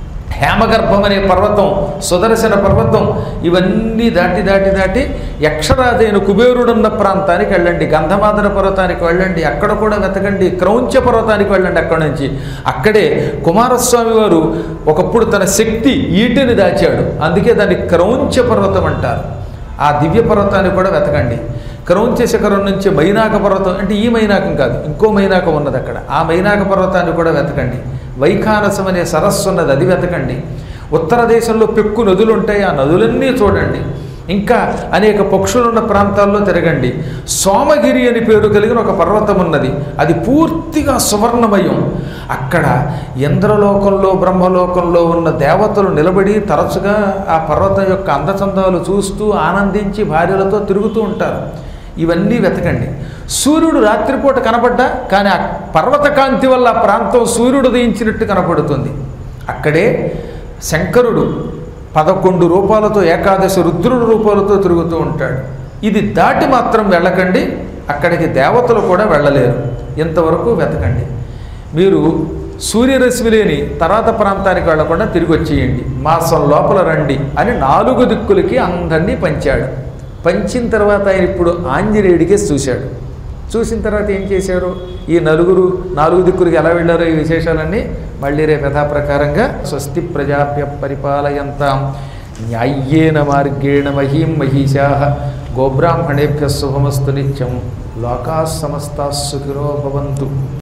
హేమగర్భం అనే పర్వతం సుదర్శన పర్వతం ఇవన్నీ దాటి దాటి దాటి యక్షరాజైన కుబేరుడున్న ప్రాంతానికి వెళ్ళండి గంధమాదన పర్వతానికి వెళ్ళండి అక్కడ కూడా వెతకండి క్రౌంచ పర్వతానికి వెళ్ళండి అక్కడ నుంచి అక్కడే కుమారస్వామి వారు ఒకప్పుడు తన శక్తి ఈటెని దాచాడు అందుకే దాన్ని క్రౌంచ పర్వతం అంటారు ఆ దివ్య పర్వతాన్ని కూడా వెతకండి క్రౌంచ శిఖరం నుంచి మైనాక పర్వతం అంటే ఈ మైనాకం కాదు ఇంకో మైనాకం ఉన్నది అక్కడ ఆ మైనాక పర్వతాన్ని కూడా వెతకండి వైఖానసం అనే సరస్సు ఉన్నది అది వెతకండి ఉత్తర దేశంలో పెక్కు నదులు ఉంటాయి ఆ నదులన్నీ చూడండి ఇంకా అనేక పక్షులున్న ప్రాంతాల్లో తిరగండి సోమగిరి అని పేరు కలిగిన ఒక పర్వతం ఉన్నది అది పూర్తిగా సువర్ణమయం అక్కడ ఇంద్రలోకంలో బ్రహ్మలోకంలో ఉన్న దేవతలు నిలబడి తరచుగా ఆ పర్వతం యొక్క అందచందాలు చూస్తూ ఆనందించి భార్యలతో తిరుగుతూ ఉంటారు ఇవన్నీ వెతకండి సూర్యుడు రాత్రిపూట కనపడ్డా కానీ ఆ పర్వత కాంతి వల్ల ఆ ప్రాంతం సూర్యుడు ఉదయించినట్టు కనపడుతుంది అక్కడే శంకరుడు పదకొండు రూపాలతో ఏకాదశి రుద్రుడు రూపాలతో తిరుగుతూ ఉంటాడు ఇది దాటి మాత్రం వెళ్ళకండి అక్కడికి దేవతలు కూడా వెళ్ళలేరు ఇంతవరకు వెతకండి మీరు సూర్యరశ్మి లేని తర్వాత ప్రాంతానికి వెళ్లకుండా తిరిగి వచ్చేయండి మాసం లోపల రండి అని నాలుగు దిక్కులకి అందరినీ పంచాడు పంచిన తర్వాత ఆయన ఇప్పుడు ఆంజనేయుడికే చూశాడు చూసిన తర్వాత ఏం చేశారు ఈ నలుగురు నాలుగు దిక్కులకి ఎలా వెళ్ళారో ఈ విశేషాలన్నీ మళ్ళీ రేపు యథాప్రకారంగా స్వస్తి ప్రజాభ్య పరిపాలయంతాం న్యాయ్యేన మార్గేణ మహీం మహిషా గోబ్రాహ్మణేభ్య శుభమస్తు నిత్యం లోకా సమస్తా సుఖినో భవంతు